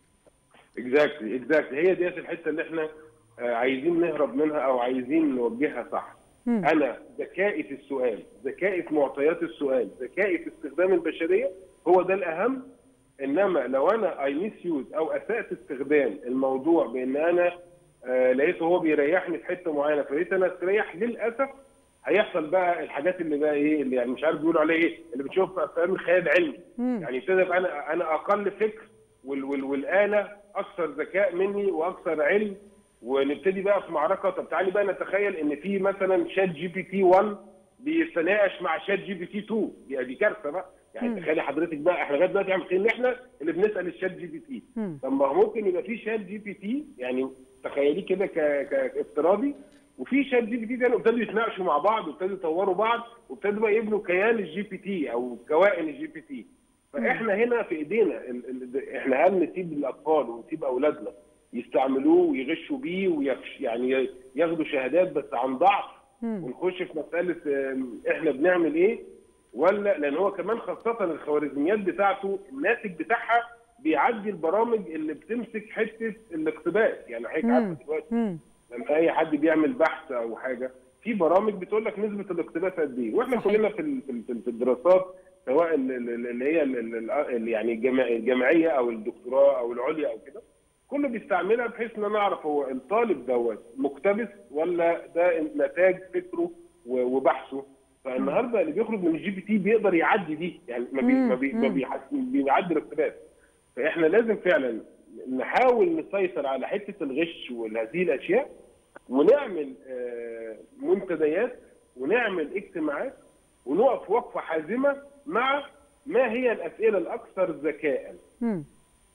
اكزاكتلي اكزاكتلي هي ديت الحته اللي احنا آه، عايزين نهرب منها او عايزين نوجهها صح مم. انا ذكائي في السؤال ذكائي في معطيات السؤال ذكائي في استخدام البشريه هو ده الاهم انما لو انا اي ميس يوز او اسات استخدام الموضوع بان انا آه لقيته هو بيريحني في حته معينه فلقيت انا استريح للاسف هيحصل بقى الحاجات اللي بقى ايه اللي يعني مش عارف بيقولوا عليها ايه اللي بتشوف في افلام الخيال العلمي مم. يعني ابتدى يبقى انا انا اقل فكر وال وال والاله اكثر ذكاء مني واكثر علم ونبتدي بقى في معركه طب تعالي بقى نتخيل ان في مثلا شات جي بي تي 1 بيتناقش مع شات جي بي تي 2 دي دي كارثه بقى يعني مم. تخيلي حضرتك بقى احنا لغايه دلوقتي عم ان احنا اللي بنسال الشات جي بي تي مم. طب ما هو ممكن يبقى في شات جي بي تي يعني تخيليه كده ك- ك- كافتراضي وفي شات جي بي تي تاني وابتدوا يتناقشوا مع بعض وابتدوا يطوروا بعض وابتدوا بقى يبنوا كيان الجي بي تي او كوائن الجي بي تي فاحنا هنا في ايدينا ال- ال- احنا هل نسيب الاطفال ونسيب اولادنا يستعملوه ويغشوا بيه ويخش يعني ياخدوا شهادات بس عن ضعف مم. ونخش في مساله آم، احنا بنعمل ايه ولا لان هو كمان خاصه الخوارزميات بتاعته الناتج بتاعها بيعدي البرامج اللي بتمسك حته الاقتباس يعني حضرتك مم. عارفه دلوقتي مم. لما اي حد بيعمل بحث او حاجه في برامج بتقول لك نسبه الاقتباس قد ايه واحنا صحيح. كلنا في ال- في ال- في الدراسات سواء ال- ال- اللي هي ال- ال- ال- يعني الجامع- الجامعيه او الدكتوراه او العليا او كده كله بيستعملها بحيث ان انا اعرف هو الطالب دوت مقتبس ولا ده نتاج فكره و- وبحثه فالنهارده اللي بيخرج من الجي بي تي بيقدر يعدي دي يعني ما بي ما بي ما مم. بيحس- بيعدي الاقتباس فاحنا لازم فعلا نحاول نسيطر على حته الغش وهذه الاشياء ونعمل آه، منتديات ونعمل اجتماعات ونقف وقفه حازمه مع ما هي الاسئله الاكثر ذكاء مم.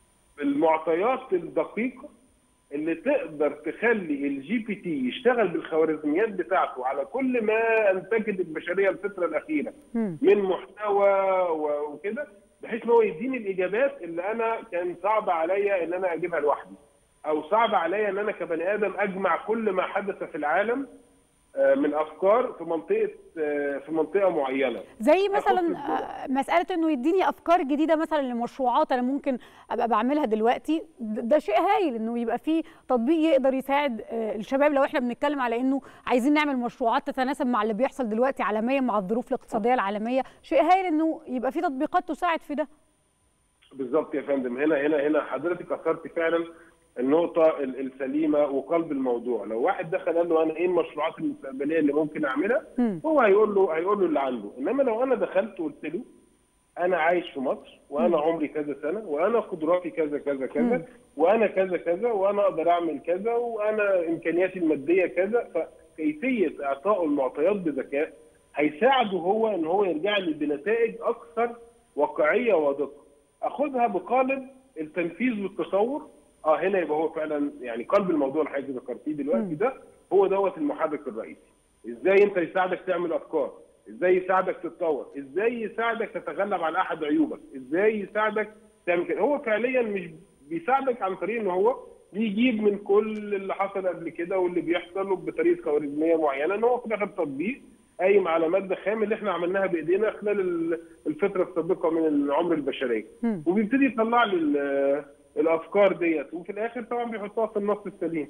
المعطيات الدقيقه اللي تقدر تخلي الجي بي تي يشتغل بالخوارزميات بتاعته على كل ما انتجت البشريه الفتره الاخيره مم. من محتوى و- وكده بحيث ان هو يديني الاجابات اللي انا كان صعب عليا ان انا اجيبها لوحدي او صعب عليا ان انا كبني ادم اجمع كل ما حدث في العالم آه، من افكار في منطقه آه، في منطقه معينه زي مثلا أخص الدول. آه، مساله انه يديني افكار جديده مثلا لمشروعات انا ممكن ابقى بعملها دلوقتي ده ده شيء هايل انه يبقى في تطبيق يقدر يساعد آه، الشباب لو احنا بنتكلم على انه عايزين نعمل مشروعات تتناسب مع اللي بيحصل دلوقتي عالميا مع الظروف الاقتصاديه العالميه شيء هايل انه يبقى في تطبيقات تساعد في ده بالظبط يا فندم هنا هنا هنا حضرتك اثرت فعلا النقطة ال- السليمة وقلب الموضوع، لو واحد دخل قال له أنا إيه المشروعات المستقبلية اللي ممكن أعملها؟ مم. هو هيقول له هيقول له اللي عنده، إنما لو أنا دخلت وقلت له أنا عايش في مصر وأنا عمري كذا سنة وأنا قدراتي كذا كذا مم. كذا وأنا كذا كذا وأنا أقدر أعمل كذا وأنا إمكانياتي المادية كذا فكيفية إعطائه المعطيات بذكاء هيساعده هو إن هو يرجع لي بنتائج أكثر واقعية ودقة. اخدها بقالب التنفيذ والتصور اه هنا يبقى هو فعلا يعني قلب الموضوع اللي حضرتك ذكرتيه دلوقتي مم. ده هو دوت المحرك الرئيسي ازاي انت يساعدك تعمل افكار ازاي يساعدك تتطور ازاي يساعدك تتغلب على احد عيوبك ازاي يساعدك تعمل كده هو فعليا مش بيساعدك عن طريق ان هو بيجيب من كل اللي حصل قبل كده واللي بيحصل بطريقه خوارزميه معينه ان هو في الاخر تطبيق قايم على ماده خام اللي احنا عملناها بايدينا خلال ال- الفتره السابقه من العمر البشريه مم. وبيبتدي يطلع لي ال- الافكار ديت وفي الاخر طبعا بيحطها في النص السليم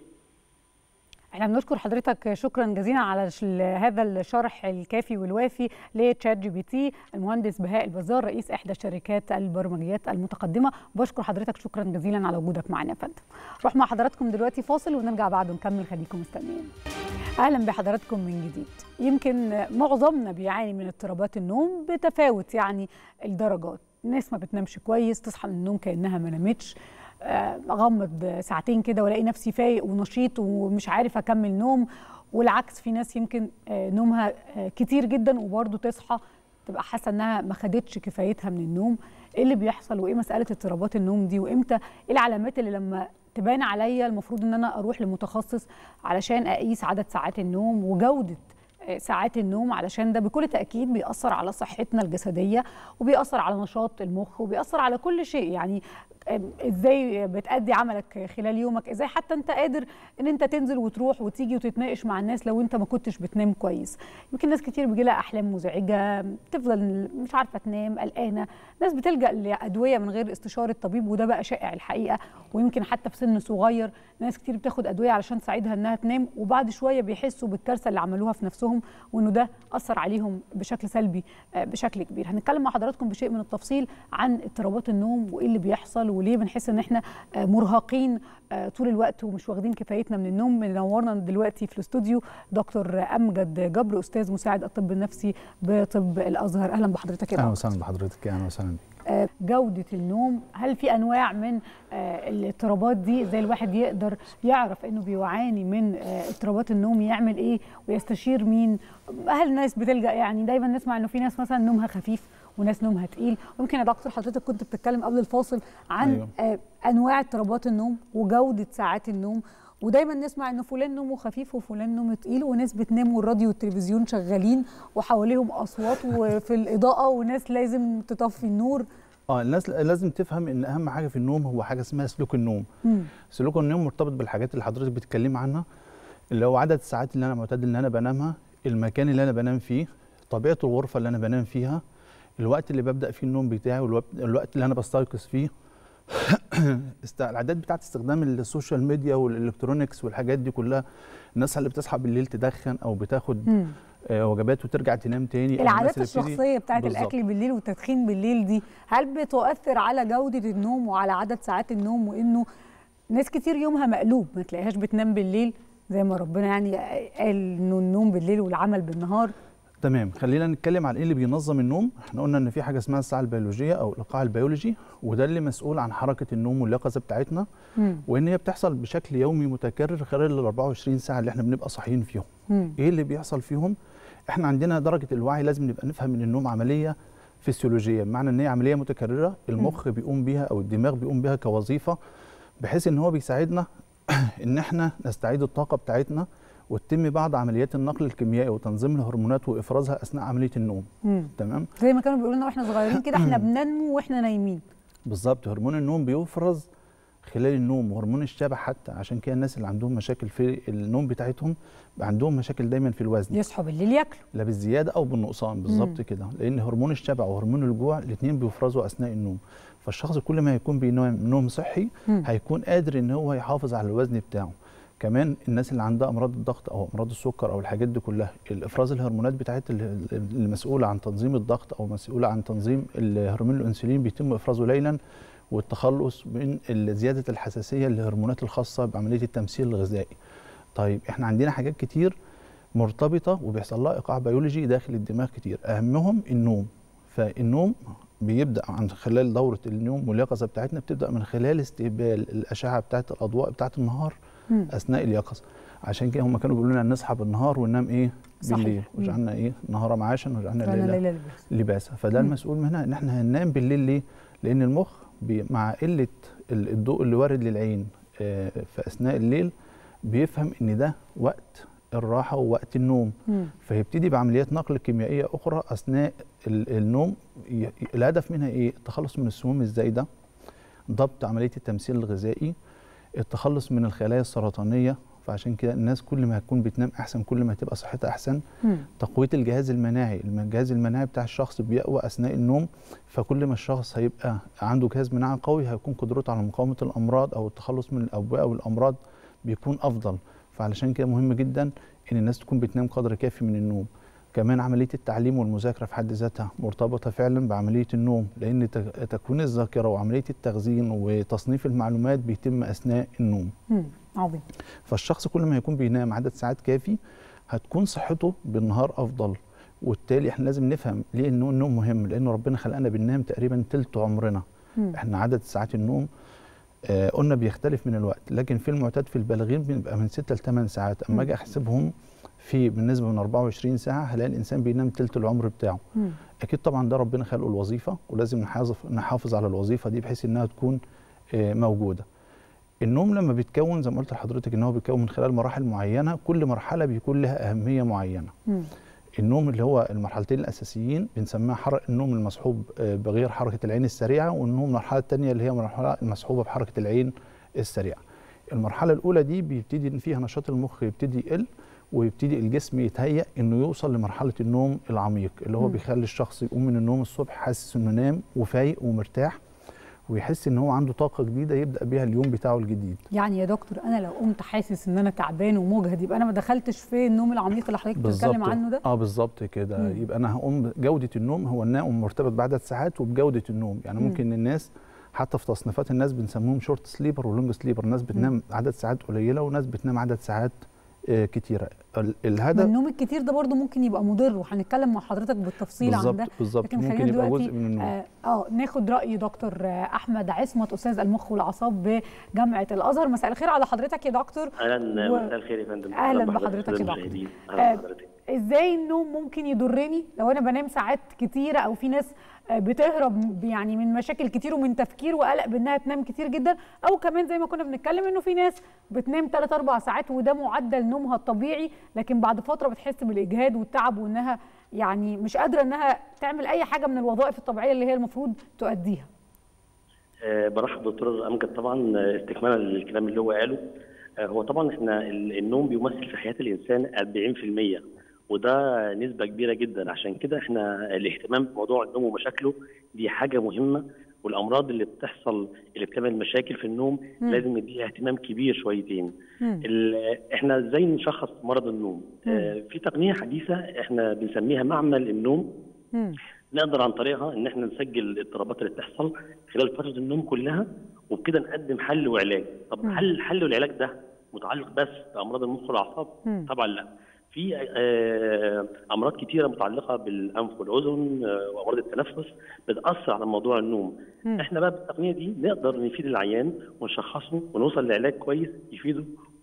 احنا بنشكر حضرتك شكرا جزيلا على ش- هذا الشرح الكافي والوافي لتشات جي بي تي المهندس بهاء البزار رئيس احدى شركات البرمجيات المتقدمه بشكر حضرتك شكرا جزيلا على وجودك معنا يا فندم نروح مع حضراتكم دلوقتي فاصل ونرجع بعد نكمل خليكم مستنيين اهلا بحضراتكم من جديد يمكن معظمنا بيعاني من اضطرابات النوم بتفاوت يعني الدرجات ناس ما بتنامش كويس تصحى من النوم كانها ما نامتش آه، اغمض ساعتين كده والاقي نفسي فايق ونشيط ومش عارف اكمل نوم والعكس في ناس يمكن آه، نومها آه، كتير جدا وبرضه تصحى تبقى حاسه انها ما خدتش كفايتها من النوم ايه اللي بيحصل وايه مساله اضطرابات النوم دي وامتى ايه العلامات اللي لما تبان عليا المفروض ان انا اروح لمتخصص علشان اقيس عدد ساعات النوم وجوده ساعات النوم علشان ده بكل تاكيد بيأثر على صحتنا الجسديه وبيأثر على نشاط المخ وبيأثر على كل شيء يعني ازاي بتأدي عملك خلال يومك ازاي حتى انت قادر ان انت تنزل وتروح وتيجي وتتناقش مع الناس لو انت ما كنتش بتنام كويس يمكن ناس كتير بيجي لها احلام مزعجه تفضل مش عارفه تنام قلقانه ناس بتلجأ لادويه من غير استشاره طبيب وده بقى شائع الحقيقه ويمكن حتى في سن صغير ناس كتير بتاخد ادويه علشان تساعدها انها تنام وبعد شويه بيحسوا بالكارثه اللي عملوها في نفسهم وانه ده اثر عليهم بشكل سلبي بشكل كبير هنتكلم مع حضراتكم بشيء من التفصيل عن اضطرابات النوم وايه اللي بيحصل وليه بنحس ان احنا مرهقين طول الوقت ومش واخدين كفايتنا من النوم منورنا دلوقتي في الاستوديو دكتور امجد جبر استاذ مساعد الطب النفسي بطب الازهر اهلا بحضرتك اهلا وسهلا بحضرتك اهلا وسهلا بك جودة النوم هل في أنواع من الاضطرابات دي ازاي الواحد يقدر يعرف انه بيعاني من اضطرابات النوم يعمل ايه ويستشير مين هل الناس بتلجأ يعني دايما نسمع انه في ناس مثلا نومها خفيف وناس نومها تقيل ويمكن يا دكتور حضرتك كنت بتتكلم قبل الفاصل عن أيوه. انواع اضطرابات النوم وجودة ساعات النوم ودايما نسمع ان فلان نومه خفيف وفلان نومه تقيل وناس بتنام والراديو والتلفزيون شغالين وحواليهم اصوات وفي الاضاءه وناس لازم تطفي النور اه الناس لازم تفهم ان اهم حاجه في النوم هو حاجه اسمها سلوك النوم مم. سلوك النوم مرتبط بالحاجات اللي حضرتك بتتكلم عنها اللي هو عدد الساعات اللي انا معتاد ان انا بنامها المكان اللي انا بنام فيه طبيعه الغرفه اللي انا بنام فيها الوقت اللي ببدا فيه النوم بتاعي والوقت اللي انا بستيقظ فيه الاعداد بتاعت استخدام السوشيال ميديا والالكترونيكس والحاجات دي كلها الناس اللي بتصحى بالليل تدخن او بتاخد آه وجبات وترجع تنام تاني العادات الشخصيه بتاعت بالزبط. الاكل بالليل والتدخين بالليل دي هل بتؤثر على جوده النوم وعلى عدد ساعات النوم وانه ناس كتير يومها مقلوب ما تلاقيهاش بتنام بالليل زي ما ربنا يعني قال انه النوم بالليل والعمل بالنهار تمام خلينا نتكلم عن ايه اللي بينظم النوم احنا قلنا ان في حاجه اسمها الساعه البيولوجيه او الايقاع البيولوجي وده اللي مسؤول عن حركه النوم واليقظه بتاعتنا مم. وان هي بتحصل بشكل يومي متكرر خلال ال 24 ساعه اللي احنا بنبقى صاحيين فيهم مم. ايه اللي بيحصل فيهم احنا عندنا درجه الوعي لازم نبقى نفهم ان النوم عمليه فسيولوجيه بمعنى ان هي عمليه متكرره المخ مم. بيقوم بيها او الدماغ بيقوم بيها كوظيفه بحيث ان هو بيساعدنا ان احنا نستعيد الطاقه بتاعتنا وتتم بعض عمليات النقل الكيميائي وتنظيم الهرمونات وافرازها اثناء عمليه النوم مم. تمام زي ما كانوا بيقولوا لنا واحنا صغيرين كده احنا بننمو واحنا نايمين بالظبط هرمون النوم بيفرز خلال النوم وهرمون الشبع حتى عشان كده الناس اللي عندهم مشاكل في النوم بتاعتهم عندهم مشاكل دايما في الوزن يصحوا بالليل ياكلوا لا بالزياده او بالنقصان بالظبط كده لان هرمون الشبع وهرمون الجوع الاثنين بيفرزوا اثناء النوم فالشخص كل ما هيكون بينام نوم صحي مم. هيكون قادر ان هو يحافظ على الوزن بتاعه كمان الناس اللي عندها امراض الضغط او امراض السكر او الحاجات دي كلها الافراز الهرمونات بتاعت المسؤوله عن تنظيم الضغط او مسؤوله عن تنظيم هرمون الانسولين بيتم افرازه ليلا والتخلص من زياده الحساسيه للهرمونات الخاصه بعمليه التمثيل الغذائي. طيب احنا عندنا حاجات كتير مرتبطه وبيحصل لها ايقاع بيولوجي داخل الدماغ كتير اهمهم النوم فالنوم بيبدا عن خلال دوره النوم واليقظه بتاعتنا بتبدا من خلال استقبال الاشعه بتاعت الاضواء بتاعت النهار مم. اثناء اليقظه عشان كده هم كانوا بيقولوا لنا نصحى بالنهار وننام ايه بالليل وجعلنا ايه نهار معاشا وجعلنا الليل لباسا فده مم. المسؤول منها ان احنا هننام بالليل ليه لان المخ مع قله الضوء اللي وارد للعين آه في اثناء الليل بيفهم ان ده وقت الراحه ووقت النوم مم. فيبتدي بعمليات نقل كيميائيه اخرى اثناء النوم الهدف منها ايه التخلص من السموم الزايده ضبط عمليه التمثيل الغذائي التخلص من الخلايا السرطانيه فعشان كده الناس كل ما هتكون بتنام احسن كل ما هتبقى صحتها احسن مم. تقويه الجهاز المناعي الجهاز المناعي بتاع الشخص بيقوى اثناء النوم فكل ما الشخص هيبقى عنده جهاز مناعي قوي هيكون قدرته على مقاومه الامراض او التخلص من الاوبئه والامراض بيكون افضل فعلشان كده مهم جدا ان الناس تكون بتنام قدر كافي من النوم كمان عمليه التعليم والمذاكره في حد ذاتها مرتبطه فعلا بعمليه النوم لان تكوين الذاكره وعمليه التخزين وتصنيف المعلومات بيتم اثناء النوم. عظيم. فالشخص كل ما يكون بينام عدد ساعات كافي هتكون صحته بالنهار افضل وبالتالي احنا لازم نفهم ليه انه النوم مهم لان ربنا خلقنا بننام تقريبا ثلث عمرنا. مم. احنا عدد ساعات النوم آه قلنا بيختلف من الوقت لكن في المعتاد في البالغين بيبقى من 6 ل 8 ساعات اما اجي احسبهم في بالنسبه من 24 ساعه هلاقي الانسان بينام ثلث العمر بتاعه مم. اكيد طبعا ده ربنا خلقه الوظيفه ولازم نحافظ نحافظ على الوظيفه دي بحيث انها تكون موجوده النوم لما بيتكون زي ما قلت لحضرتك ان هو بيتكون من خلال مراحل معينه كل مرحله بيكون لها اهميه معينه مم. النوم اللي هو المرحلتين الاساسيين بنسميها حرق النوم المصحوب آه، بغير حركه العين السريعه والنوم المرحله الثانيه اللي هي مرحله المصحوبه بحركه العين السريعه المرحله الاولى دي بيبتدي ان فيها نشاط المخ يبتدي يقل ويبتدي الجسم يتهيأ انه يوصل لمرحله النوم العميق اللي هو مم. بيخلي الشخص يقوم من النوم الصبح حاسس انه نام وفايق ومرتاح ويحس ان هو عنده طاقه جديده يبدا بيها اليوم بتاعه الجديد يعني يا دكتور انا لو قمت حاسس ان انا تعبان ومجهد يبقى انا ما دخلتش في النوم العميق اللي حضرتك بتتكلم عنه ده اه بالظبط كده مم. يبقى انا هقوم جوده النوم هو النوم مرتبط بعدد ساعات وبجوده النوم يعني مم. ممكن الناس حتى في تصنيفات الناس بنسميهم شورت سليبر ولونج سليبر ناس بتنام عدد ساعات قليله وناس بتنام عدد ساعات آه، كتيره ال- ما الهدف النوم الكتير ده برضو ممكن يبقى مضر وهنتكلم مع حضرتك بالتفصيل عن بالظبط ده بالظبط لكن ممكن خلينا يبقى دلوقتي جزء من النوم اه, آه ناخد راي دكتور آه، احمد عصمت استاذ المخ والاعصاب بجامعه الازهر مساء الخير على حضرتك يا دكتور اهلا و- مساء الخير يا فندم أهلاً بحضرتك بحضرتك يا أستاذ دكتور. المشاهدين. آه، اهلا بحضرتك ازاي النوم ممكن يضرني لو انا بنام ساعات كتيره او في ناس آه، بتهرب يعني من مشاكل كتير ومن تفكير وقلق بانها تنام كتير جدا او كمان زي ما كنا بنتكلم انه في ناس بتنام 3 4 ساعات وده معدل نومها الطبيعي لكن بعد فتره بتحس بالاجهاد والتعب وانها يعني مش قادره انها تعمل اي حاجه من الوظائف الطبيعيه اللي هي المفروض تؤديها آه، برحب بالدكتور امجد طبعا آه، استكمالا للكلام اللي هو قاله آه، هو طبعا احنا ال- النوم بيمثل في حياه الانسان 40% وده نسبه كبيره جدا عشان كده احنا الاهتمام بموضوع النوم ومشاكله دي حاجه مهمه والامراض اللي بتحصل اللي بتعمل مشاكل في النوم مم. لازم نديها اهتمام كبير شويتين مم. ال- احنا ازاي نشخص مرض النوم آه، في تقنيه حديثه احنا بنسميها معمل النوم مم. نقدر عن طريقها ان احنا نسجل الاضطرابات اللي بتحصل خلال فتره النوم كلها وبكده نقدم حل وعلاج طب مم. هل الحل والعلاج ده متعلق بس بامراض المخ والاعصاب مم. طبعا لا في آه، امراض كتيره متعلقه بالانف والاذن آه، وامراض التنفس بتاثر على موضوع النوم مم. احنا بقى بالتقنيه دي نقدر نفيد العيان ونشخصه ونوصل لعلاج كويس يفيده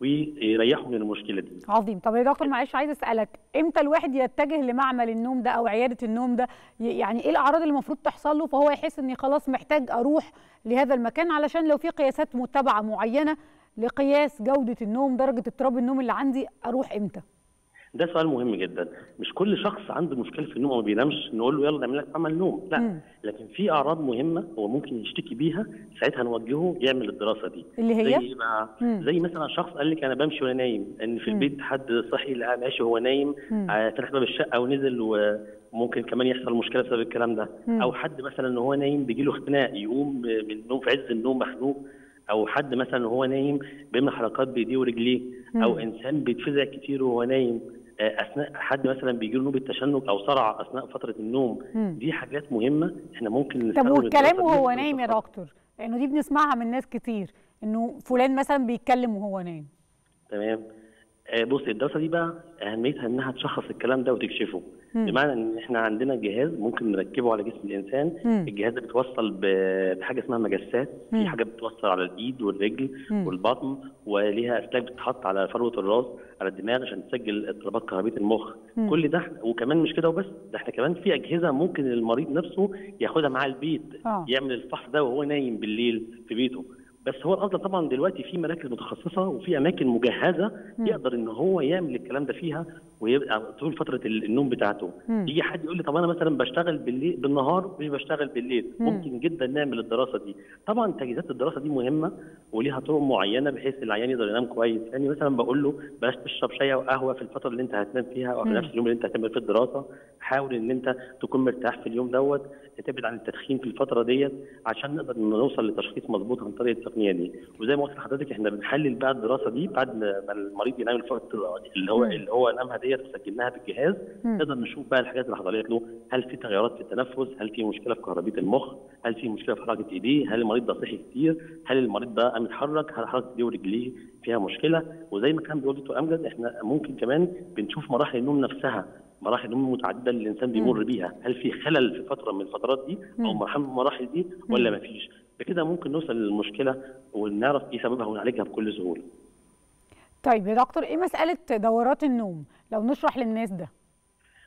ويريحه من المشكله دي عظيم طب يا دكتور معلش عايز اسالك امتى الواحد يتجه لمعمل النوم ده او عياده النوم ده ي- يعني ايه الاعراض اللي المفروض تحصل له فهو يحس اني خلاص محتاج اروح لهذا المكان علشان لو في قياسات متبعه معينه لقياس جوده النوم درجه اضطراب النوم اللي عندي اروح امتى ده سؤال مهم جدا مش كل شخص عنده مشكله في النوم او ما بينامش نقول له يلا نعمل لك عمل نوم لا مم. لكن في اعراض مهمه هو ممكن يشتكي بيها ساعتها نوجهه يعمل الدراسه دي اللي زي هي ايه بقى مم. زي مثلا شخص قال لك انا بمشي وانا نايم ان في مم. البيت حد صحي لقى ماشي وهو نايم مم. آه، فتح باب الشقه ونزل وممكن كمان يحصل مشكله بسبب الكلام ده مم. او حد مثلا ان هو نايم بيجي له اختناق يقوم من النوم في عز النوم مخنوق او حد مثلا وهو نايم بيعمل حركات بايديه ورجليه او مم. انسان بيتفزع كتير وهو نايم آه، اثناء حد مثلا بيجي له نوبه تشنج او صرع اثناء فتره النوم مم. دي حاجات مهمه احنا ممكن طب نستخدم والكلام الدراسة دي وهو في نايم يا التخصص. دكتور لانه دي بنسمعها من ناس كتير انه فلان مثلا بيتكلم وهو نايم تمام آه، بص الدراسه دي بقى اهميتها انها تشخص الكلام ده وتكشفه مم. بمعنى ان احنا عندنا جهاز ممكن نركبه على جسم الانسان مم. الجهاز ده بيتوصل ب- بحاجه اسمها مجسات مم. في حاجه بتوصل على الايد والرجل مم. والبطن وليها اسلاك بتتحط على فروه الراس على الدماغ عشان تسجل اضطرابات كهربيه المخ مم. كل ده إحنا- وكمان مش كده وبس ده احنا كمان في اجهزه ممكن المريض نفسه ياخدها معاه البيت آه. يعمل الفحص ده وهو نايم بالليل في بيته بس هو الافضل طبعا دلوقتي في مراكز متخصصه وفي اماكن مجهزه مم. يقدر ان هو يعمل الكلام ده فيها ويبقى طول فتره ال- النوم بتاعته مم. يجي حد يقول لي طب انا مثلا بشتغل بالليل بالنهار مش بشتغل بالليل مم. ممكن جدا نعمل الدراسه دي طبعا تجهيزات الدراسه دي مهمه وليها طرق معينه بحيث العيان يقدر ينام كويس يعني مثلا بقول له بلاش تشرب شاي وقهوه في الفتره اللي انت هتنام فيها او في مم. نفس اليوم اللي انت هتعمل فيه الدراسه حاول ان انت تكون مرتاح في اليوم دوت تبعد عن التدخين في الفتره ديت عشان نقدر نوصل لتشخيص مظبوط عن طريق التقنيه دي وزي ما قلت لحضرتك احنا بنحلل بقى الدراسه دي بعد ما المريض ينام الفتره اللي هو مم. اللي هو نامها ديت وسجلناها بالجهاز مم. نقدر نشوف بقى الحاجات اللي حصلت له هل في تغيرات في التنفس هل في مشكله في كهربيه المخ هل في مشكله في حركه ايديه هل المريض ده صحي كتير هل المريض ده قام يتحرك هل حركه ايديه ورجليه فيها مشكله وزي ما كان بيقول دكتور امجد احنا ممكن كمان بنشوف مراحل النوم نفسها مراحل النوم متعدده اللي الانسان بيمر بيها هل في خلل في فتره من الفترات دي او مم. مرحله من المراحل دي ولا مم. ما فيش بكده ممكن نوصل للمشكله ونعرف ايه سببها ونعالجها بكل سهوله طيب يا دكتور ايه مساله دورات النوم لو نشرح للناس ده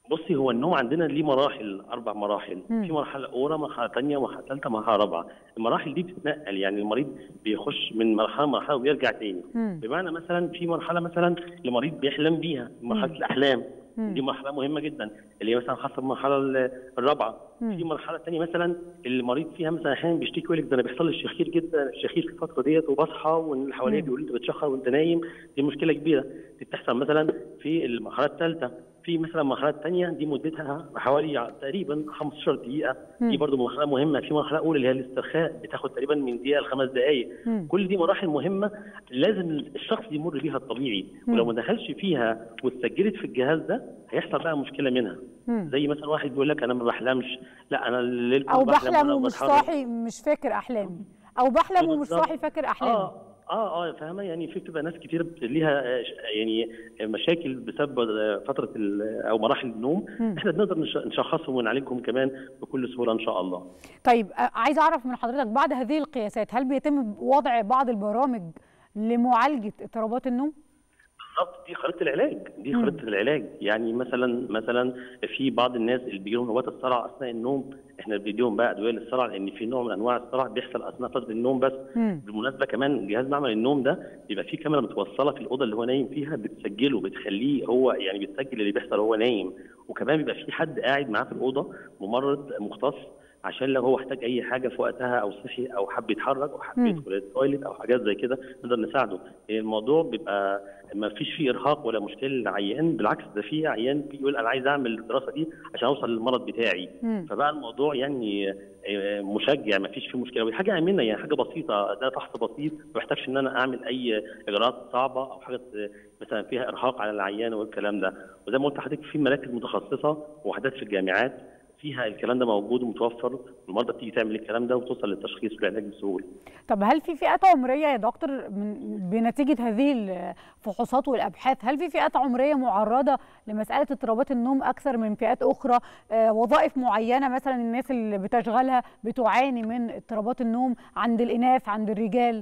بصي هو النوم عندنا ليه مراحل اربع مراحل مم. في مرحله اولى مرحله ثانيه مرحله ثالثه مرحله رابعه المراحل دي بتتنقل يعني المريض بيخش من مرحله لمرحله وبيرجع تاني مم. بمعنى مثلا في مرحله مثلا المريض بيحلم بيها مرحله الاحلام مم. دي مرحله مهمه جدا اللي هي مثلا خاصه بالمرحله ال- الرابعه مم. في مرحله ثانيه مثلا المريض فيها مثلا احيانا بيشتكي يقول لك ده انا بيحصل لي الشخير جدا الشخير في الفتره ديت وبصحى واللي حواليا مم. بيقولوا لي انت بتشخر وانت نايم دي مشكله كبيره دي بتحصل مثلا في المرحله الثالثه في مثلا مرحله ثانيه دي مدتها حوالي ع- تقريبا 15 دقيقه مم. دي برضو مرحله مهمه في مرحله اولى اللي هي الاسترخاء بتاخد تقريبا من دقيقه لخمس دقائق مم. كل دي مراحل مهمه لازم الشخص يمر بيها الطبيعي مم. ولو ما دخلش فيها واتسجلت في الجهاز ده هيحصل بقى مشكله منها مم. زي مثلا واحد بيقول لك انا ما بحلمش لا انا الليل كله او بحلم بحلم وأنا ومش بتحرك. صاحي مش فاكر احلامي او بحلم ومش بالظبط. صاحي فاكر احلامي اه اه اه فاهمه يعني في بتبقى ناس كتير بت- ليها آه، ش- يعني مشاكل بسبب آه، فتره ال- او مراحل النوم مم. احنا بنقدر نش- نشخصهم ونعالجهم كمان بكل سهوله ان شاء الله طيب آه، عايز اعرف من حضرتك بعد هذه القياسات هل بيتم وضع بعض البرامج لمعالجه اضطرابات النوم؟ بالظبط دي خريطه العلاج دي مم. خريطه العلاج يعني مثلا مثلا في بعض الناس اللي بيجيلهم نوبات الصرع اثناء النوم احنا بنديهم بقى ادويه للصرع لان في نوع من انواع الصرع بيحصل اثناء فتره النوم بس مم. بالمناسبه كمان جهاز معمل النوم ده بيبقى فيه كاميرا متوصله في الاوضه اللي هو نايم فيها بتسجله بتخليه هو يعني بتسجل اللي بيحصل وهو نايم وكمان بيبقى في حد قاعد معاه في الاوضه ممرض مختص عشان لو هو احتاج اي حاجه في وقتها او صحي او حب يتحرك او حب مم. يدخل التويليت او حاجات زي كده نقدر نساعده الموضوع بيبقى ما فيش فيه ارهاق ولا مشكله للعيان بالعكس ده في عيان بيقول انا عايز اعمل الدراسه دي عشان اوصل للمرض بتاعي مم. فبقى الموضوع يعني آه، مشجع ما فيش فيه مشكله ودي حاجه امنه يعني حاجه بسيطه ده فحص بسيط ما بحتاجش ان انا اعمل اي اجراءات صعبه او حاجه آه، مثلا فيها ارهاق على العيان والكلام ده وزي ما قلت لحضرتك في مراكز متخصصه ووحدات في الجامعات فيها الكلام ده موجود ومتوفر المرضى بتيجي تعمل الكلام ده وتوصل للتشخيص والعلاج بسهوله طب هل في فئات عمريه يا دكتور من بنتيجه هذه الفحوصات والابحاث هل في فئات عمريه معرضه لمساله اضطرابات النوم اكثر من فئات اخرى آه، وظائف معينه مثلا الناس اللي بتشغلها بتعاني من اضطرابات النوم عند الاناث عند الرجال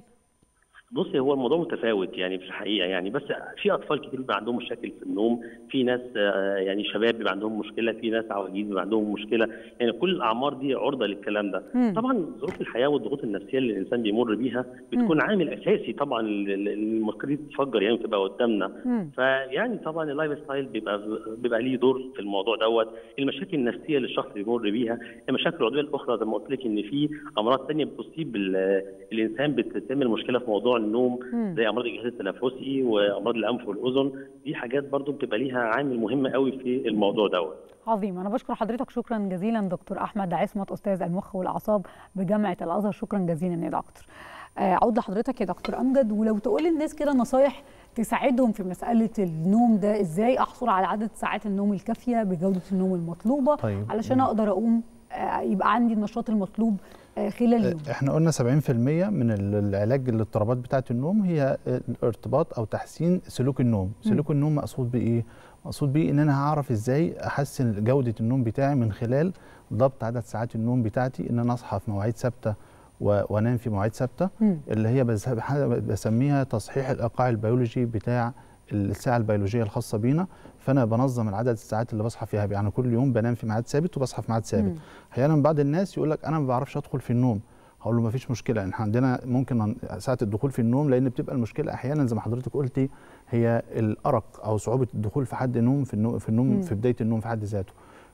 بصي هو الموضوع متفاوت يعني في الحقيقه يعني بس في اطفال كتير بيبقى عندهم مشاكل في النوم في ناس آه، يعني شباب بيبقى عندهم مشكله في ناس عواجيز بيبقى عندهم مشكله يعني كل الاعمار دي عرضه للكلام ده مم. طبعا ظروف الحياه والضغوط النفسيه اللي الانسان بيمر بيها بتكون عامل اساسي طبعا ال- ال- المشكله دي تتفجر يعني وتبقى قدامنا مم. فيعني طبعا اللايف ستايل بيبقى بيبقى ليه دور في الموضوع دوت المشاكل النفسيه اللي الشخص بيمر بيها المشاكل العضويه الاخرى زي ما قلت لك ان في امراض ثانيه بتصيب ال- الانسان بتعمل مشكله في موضوع النوم مم. زي امراض الجهاز التنفسي وامراض الانف والاذن دي حاجات برضو بتبقى ليها عامل مهم قوي في الموضوع دوت عظيم انا بشكر حضرتك شكرا جزيلا دكتور احمد عصمت استاذ المخ والاعصاب بجامعه الازهر شكرا جزيلا يا دكتور آه، اعود لحضرتك يا دكتور امجد ولو تقول للناس كده نصايح تساعدهم في مساله النوم ده ازاي احصل على عدد ساعات النوم الكافيه بجوده النوم المطلوبه طيب. علشان اقدر اقوم آه، يبقى عندي النشاط المطلوب آه، خلال اليوم احنا قلنا 70% من ال- العلاج الاضطرابات بتاعه النوم هي الارتباط او تحسين سلوك النوم سلوك النوم مقصود بايه مقصود بيه ان انا هعرف ازاي احسن جوده النوم بتاعي من خلال ضبط عدد ساعات النوم بتاعتي ان انا اصحى في مواعيد ثابته و- وانام في مواعيد ثابته مم. اللي هي بس- بسميها تصحيح الايقاع البيولوجي بتاع الساعه البيولوجيه الخاصه بينا فانا بنظم العدد الساعات اللي بصحى فيها يعني كل يوم بنام في ميعاد ثابت وبصحى في ميعاد ثابت مم. احيانا بعض الناس يقول لك انا ما بعرفش ادخل في النوم هقول له ما فيش مشكله احنا عندنا ممكن ن- ساعه الدخول في النوم لان بتبقى المشكله احيانا زي ما حضرتك قلتي هي الارق او صعوبه الدخول في حد نوم في النوم في النوم مم. في بدايه النوم في حد ذاته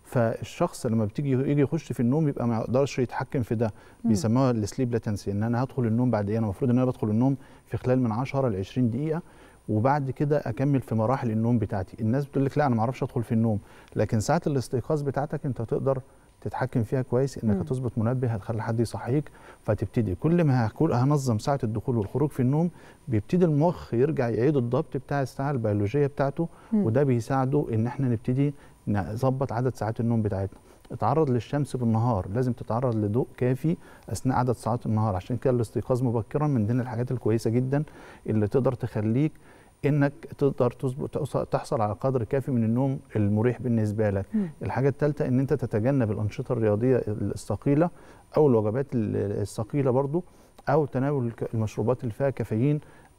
فالشخص لما بتيجي يجي يخش في النوم يبقى ما يقدرش يتحكم في ده بيسموها السليب لاتنسي ان انا هدخل النوم بعد ايه انا المفروض ان انا بدخل النوم في خلال من 10 ل 20 دقيقه وبعد كده اكمل في مراحل النوم بتاعتي الناس بتقول لك لا انا ما اعرفش ادخل في النوم لكن ساعه الاستيقاظ بتاعتك انت تقدر تتحكم فيها كويس انك مم. هتظبط منبه هتخلي حد يصحيك فتبتدي كل ما هكون هنظم ساعه الدخول والخروج في النوم بيبتدي المخ يرجع يعيد الضبط بتاع الساعه البيولوجيه بتاعته مم. وده بيساعده ان احنا نبتدي نظبط عدد ساعات النوم بتاعتنا اتعرض للشمس بالنهار لازم تتعرض لضوء كافي اثناء عدد ساعات النهار عشان كده الاستيقاظ مبكرا من ضمن الحاجات الكويسه جدا اللي تقدر تخليك انك تقدر تظبط توصل- تحصل على قدر كافي من النوم المريح بالنسبه لك مم. الحاجه الثالثه ان انت تتجنب الانشطه الرياضيه الثقيله او الوجبات ال- الثقيله برضو او تناول الك- المشروبات اللي فيها كافيين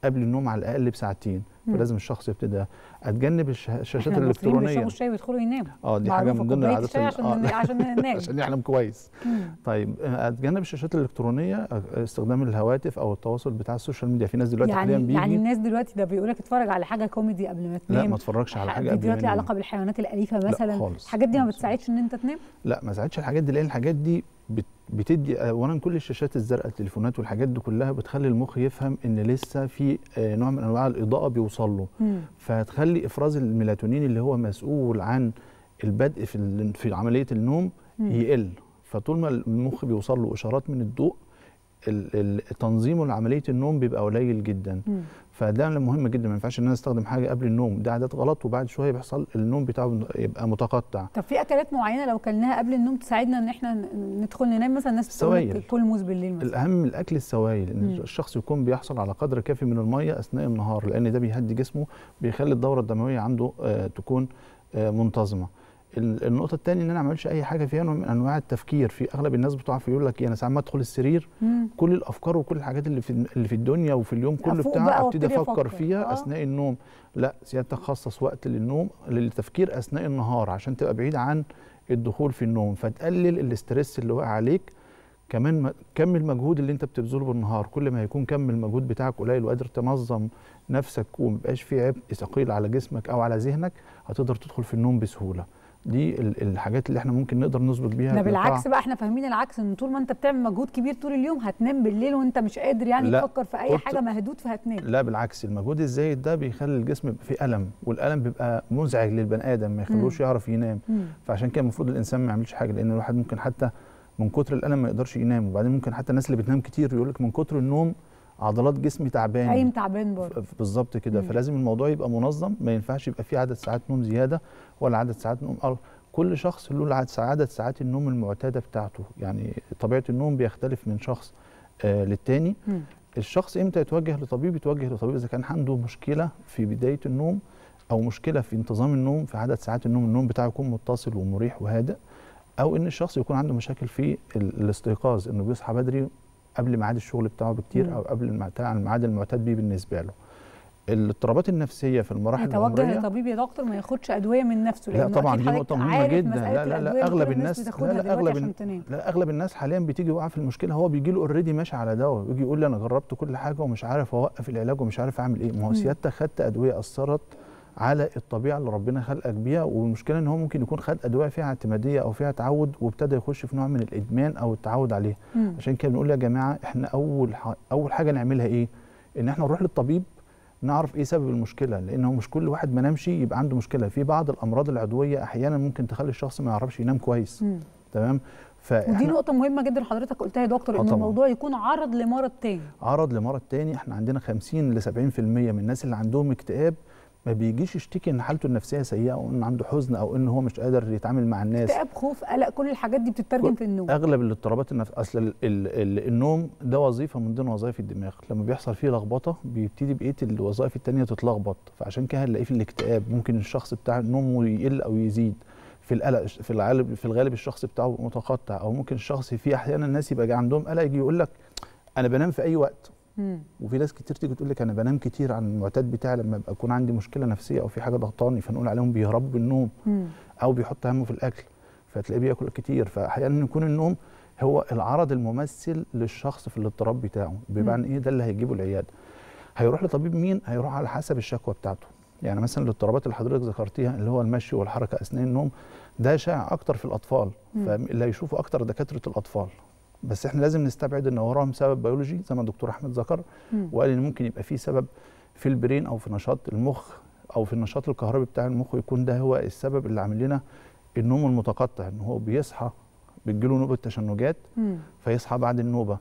قبل النوم على الاقل بساعتين مم. فلازم الشخص يبتدي اتجنب الش- الشاشات احنا المصريين الالكترونيه بيشربوا الشاي ويدخلوا يناموا اه دي حاجه معروفة من ضمن كوباية العادات الشاي ال- عشان آه، عشان ننام عشان يحلم كويس مم. طيب آه، اتجنب الشاشات الالكترونيه آه، استخدام الهواتف او التواصل بتاع السوشيال ميديا في ناس دلوقتي حاليا يعني بيجي يعني الناس دلوقتي ده بيقول لك اتفرج على حاجه كوميدي قبل ما تنام لا ما اتفرجش على حاجه قبل فيديوهات ما ليها ينام. علاقه بالحيوانات الاليفه مثلا خالص. الحاجات دي ما خالص. بتساعدش ان انت تنام لا ما ساعدش الحاجات دي لان الحاجات دي بت- بتدي اولا كل الشاشات الزرقاء التليفونات والحاجات دي كلها بتخلي المخ يفهم ان لسه في آه، نوع من انواع الاضاءه بيوصل له مم. فهتخلي افراز الميلاتونين اللي هو مسؤول عن البدء في ال- في عمليه النوم مم. يقل فطول ما المخ بيوصل له اشارات من الضوء ال- ال- تنظيمه لعمليه النوم بيبقى قليل جدا مم. فده مهم جدا ما ينفعش ان انا استخدم حاجه قبل النوم ده عادات غلط وبعد شويه بيحصل النوم بتاعه يبقى متقطع طب في اكلات معينه لو كلناها قبل النوم تساعدنا ان احنا ن- ندخل ننام مثلا الناس بتقول لك السوائل. كل موز بالليل مثلا الاهم من الاكل السوائل ان مم. الشخص يكون بيحصل على قدر كافي من الميه اثناء النهار لان ده بيهدي جسمه بيخلي الدوره الدمويه عنده آه تكون آه منتظمه ال- النقطه الثانيه ان انا ما اعملش اي حاجه فيها نوع من انواع التفكير في اغلب الناس بتقع يقول لك إيه، انا ساعات ما ادخل السرير مم. كل الافكار وكل الحاجات اللي في اللي في الدنيا وفي اليوم كله أفوق بتاعها بقى ابتدي وابتدي افكر أفكر. فيها آه. اثناء النوم لا سيادتك خصص وقت للنوم للتفكير اثناء النهار عشان تبقى بعيد عن الدخول في النوم فتقلل الاسترس اللي واقع عليك كمان م- كم المجهود اللي انت بتبذله بالنهار كل ما هيكون كم المجهود بتاعك قليل وقادر تنظم نفسك ومبقاش في عبء ثقيل على جسمك او على ذهنك هتقدر تدخل في النوم بسهوله دي ال- الحاجات اللي احنا ممكن نقدر نظبط بيها ده الإيقاع. بالعكس بقى احنا فاهمين العكس ان طول ما انت بتعمل مجهود كبير طول اليوم هتنام بالليل وانت مش قادر يعني لا، تفكر في اي قلت- حاجه مهدود فهتنام لا بالعكس المجهود الزايد ده بيخلي الجسم يبقى فيه الم والالم بيبقى مزعج للبني ادم ما يخلوش يعرف ينام مم. فعشان كده المفروض الانسان ما يعملش حاجه لان الواحد ممكن حتى من كتر الالم ما يقدرش ينام وبعدين ممكن حتى الناس اللي بتنام كتير يقول لك من كتر النوم عضلات جسمي تعبان قايم تعبان برضه ف- بالظبط كده مم. فلازم الموضوع يبقى منظم ما ينفعش يبقى فيه عدد ساعات نوم زياده ولا عدد ساعات نوم أقل كل شخص له العدد- عدد ساعات النوم المعتاده بتاعته يعني طبيعه النوم بيختلف من شخص آه للتاني مم. الشخص امتى يتوجه لطبيب يتوجه لطبيب اذا كان عنده مشكله في بدايه النوم او مشكله في انتظام النوم في عدد ساعات النوم النوم بتاعه يكون متصل ومريح وهادئ او ان الشخص يكون عنده مشاكل في ال- الاستيقاظ انه بيصحى بدري قبل ميعاد الشغل بتاعه بكتير مم. او قبل المع- بتاع الميعاد المعتاد بيه بالنسبه له الاضطرابات النفسيه في المراحل يتوجه العمريه لطبيب يا دكتور ما ياخدش ادويه من نفسه لا لأنه طبعا أكيد دي حضرتك نقطه مهمه عارف جدا مسألة لا لا الأدوية لا اللي اغلب كل الناس بتاخدها لا لا دلوقتي اغلب عشان الن- تنام لا اغلب الناس حاليا بتيجي واقعه في المشكله هو بيجي له اوريدي ماشي على دواء ويجي يقول لي انا جربت كل حاجه ومش عارف اوقف العلاج ومش عارف اعمل ايه ما هو مم. سيادتك خدت ادويه اثرت على الطبيعه اللي ربنا خلقك بيها والمشكله ان هو ممكن يكون خد ادويه فيها اعتماديه او فيها تعود وابتدى يخش في نوع من الادمان او التعود عليها مم. عشان كده بنقول يا جماعه احنا اول ح... اول حاجه نعملها ايه ان احنا نروح للطبيب نعرف ايه سبب المشكله لان هو مش كل واحد ما نامش يبقى عنده مشكله في بعض الامراض العضويه احيانا ممكن تخلي الشخص ما يعرفش ينام كويس مم. تمام ودي فاحنا نقطة مهمة جدا حضرتك قلتها يا دكتور آه ان طبعاً. الموضوع يكون عرض لمرض تاني عرض لمرض تاني احنا عندنا 50 ل 70% من الناس اللي عندهم اكتئاب ما بيجيش يشتكي ان حالته النفسيه سيئه او ان عنده حزن او ان هو مش قادر يتعامل مع الناس اكتئاب خوف قلق كل الحاجات دي بتترجم كل- في النوم اغلب الاضطرابات النفس اصل ال ال ال النوم ده وظيفه من ضمن وظائف الدماغ لما بيحصل فيه لخبطه بيبتدي بقيه الوظائف التانية تتلخبط فعشان كده هنلاقيه في الاكتئاب ممكن الشخص بتاع نومه يقل او يزيد في القلق في الغالب في الغالب الشخص بتاعه متقطع او ممكن الشخص في احيانا الناس يبقى عندهم قلق يجي يقول لك انا بنام في اي وقت مم. وفي ناس كتير تيجي تقول لك انا بنام كتير عن المعتاد بتاعي لما يبقى يكون عندي مشكله نفسيه او في حاجه ضغطاني فنقول عليهم بيهربوا بالنوم مم. او بيحط همه في الاكل فتلاقيه بياكل كتير فاحيانا يكون النوم هو العرض الممثل للشخص في الاضطراب بتاعه بمعنى ايه ده اللي هيجيبه العياده هيروح لطبيب مين هيروح على حسب الشكوى بتاعته يعني مثلا الاضطرابات اللي حضرتك ذكرتيها اللي هو المشي والحركه اثناء النوم ده شائع اكتر في الاطفال مم. فاللي هيشوفوا اكتر دكاتره الاطفال بس احنا لازم نستبعد ان وراهم سبب بيولوجي زي ما الدكتور احمد ذكر مم. وقال ان ممكن يبقى في سبب في البرين او في نشاط المخ او في النشاط الكهربي بتاع المخ يكون ده هو السبب اللي عامل لنا النوم المتقطع ان هو بيصحى بتجيله نوبه تشنجات مم. فيصحى بعد النوبه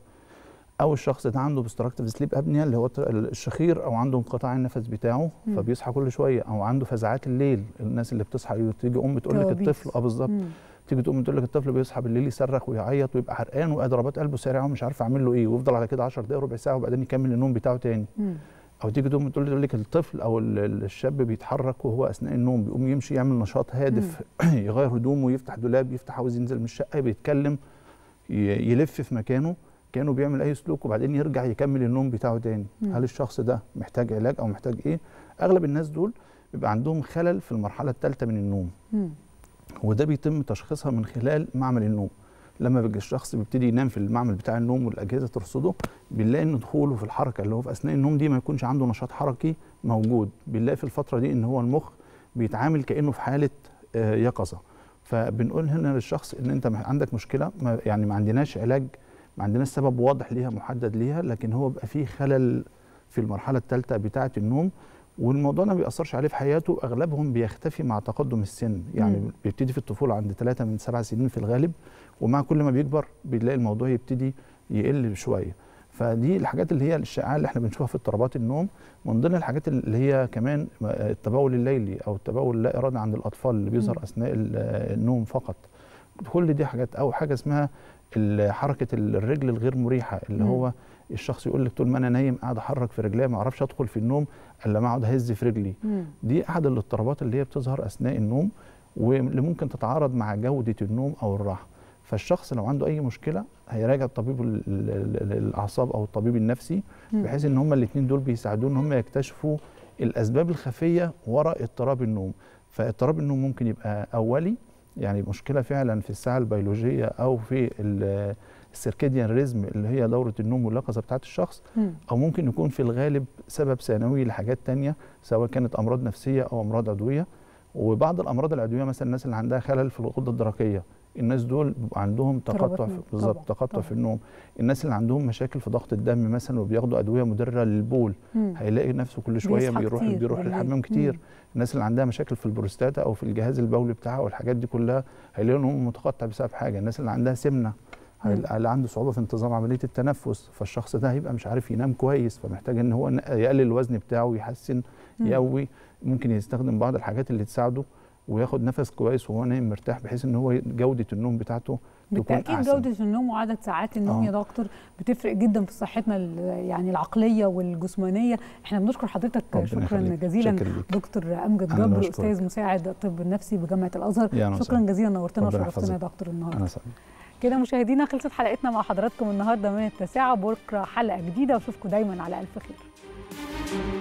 او الشخص ده عنده obstructive سليب ابنيا اللي هو الشخير او عنده انقطاع النفس بتاعه مم. فبيصحى كل شويه او عنده فزعات الليل الناس اللي بتصحى تيجي ام تقول لك كوابيس. الطفل اه بالظبط مم. تيجي تقوم تقول لك الطفل بيصحى بالليل يصرخ ويعيط ويبقى حرقان وضربات قلبه سريعه ومش عارف اعمل له ايه ويفضل على كده 10 دقائق ربع ساعه وبعدين يكمل النوم بتاعه تاني مم. او تيجي تقوم تقول تقول لك الطفل او ال- ال- الشاب بيتحرك وهو اثناء النوم بيقوم يمشي يعمل نشاط هادف يغير هدومه يفتح دولاب يفتح عاوز ينزل من الشقه بيتكلم ي- يلف في مكانه كانه بيعمل اي سلوك وبعدين يرجع يكمل النوم بتاعه تاني مم. هل الشخص ده محتاج علاج او محتاج ايه اغلب الناس دول بيبقى عندهم خلل في المرحله الثالثه من النوم مم. وده بيتم تشخيصها من خلال معمل النوم لما بيجي الشخص بيبتدي ينام في المعمل بتاع النوم والاجهزه ترصده بنلاقي ان دخوله في الحركه اللي هو في اثناء النوم دي ما يكونش عنده نشاط حركي موجود بنلاقي في الفتره دي ان هو المخ بيتعامل كانه في حاله آه، يقظه فبنقول هنا للشخص ان انت مح- عندك مشكله ما يعني ما عندناش علاج ما عندناش سبب واضح ليها محدد ليها لكن هو بقى فيه خلل في المرحله الثالثه بتاعه النوم والموضوع ده ما بيأثرش عليه في حياته اغلبهم بيختفي مع تقدم السن يعني مم. بيبتدي في الطفوله عند ثلاثة من سبع سنين في الغالب ومع كل ما بيكبر بنلاقي الموضوع يبتدي يقل شويه فدي الحاجات اللي هي الشائعه اللي احنا بنشوفها في اضطرابات النوم من ضمن الحاجات اللي هي كمان التبول الليلي او التبول اللا ارادي عند الاطفال اللي بيظهر مم. اثناء ال- النوم فقط كل دي حاجات او حاجه اسمها ال- حركه الرجل الغير مريحه اللي مم. هو الشخص يقول لك طول ما انا نايم قاعد احرك في رجلي ما اعرفش ادخل في النوم الا ما اقعد اهز في رجلي مم. دي احد الاضطرابات اللي هي بتظهر اثناء النوم واللي ممكن تتعارض مع جوده النوم او الراحه فالشخص لو عنده اي مشكله هيراجع طبيب ال- ال- ال- الاعصاب او الطبيب النفسي مم. بحيث ان هما الاثنين دول بيساعدوه ان هم يكتشفوا الاسباب الخفيه وراء اضطراب النوم فاضطراب النوم ممكن يبقى اولي يعني مشكله فعلا في الساعه البيولوجيه او في ال- السيركيديان ريزم اللي هي دوره النوم واليقظه بتاعت الشخص مم. او ممكن يكون في الغالب سبب ثانوي لحاجات تانية سواء كانت امراض نفسيه او امراض عضويه وبعض الامراض العضويه مثلا الناس اللي عندها خلل في الغده الدرقيه الناس دول بيبقى عندهم اضطرابات تقطع في- نوم. بالظبط طبعاً، تقطع طبعاً. في النوم الناس اللي عندهم مشاكل في ضغط الدم مثلا وبياخدوا ادويه مدره للبول مم. هيلاقي نفسه كل شويه بيصحى بيروح كتير بيروح بالليل. الحمام كتير مم. الناس اللي عندها مشاكل في البروستاتا او في الجهاز البولي بتاعها والحاجات دي كلها هيلاقوا ان هو متقطع بسبب حاجه الناس اللي عندها سمنه هيلاقي اللي عنده صعوبه في انتظام عمليه التنفس فالشخص ده هيبقى مش عارف ينام كويس فمحتاج ان هو يقلل الوزن بتاعه يحسن مم. يقوي ممكن يستخدم بعض الحاجات اللي تساعده وياخد نفس كويس وهو نايم مرتاح بحيث ان هو جوده النوم بتاعته تكون بالتاكيد احسن جوده النوم وعدد ساعات النوم آه. يا دكتور بتفرق جدا في صحتنا ال- يعني العقليه والجسمانيه احنا بنشكر حضرتك ربنا شكرا يخليك. جزيلا شكرا ليك. دكتور امجد أنا جبر بشكرك. استاذ مساعد الطب النفسي بجامعه الازهر يا أهلا شكرا وسهلا. جزيلا نورتنا ربنا وشرفتنا يا يحفظك. دكتور النهارده انا سعيد كده مشاهدينا خلصت حلقتنا مع حضراتكم النهارده من التاسعه بكره حلقه جديده واشوفكم دايما على الف خير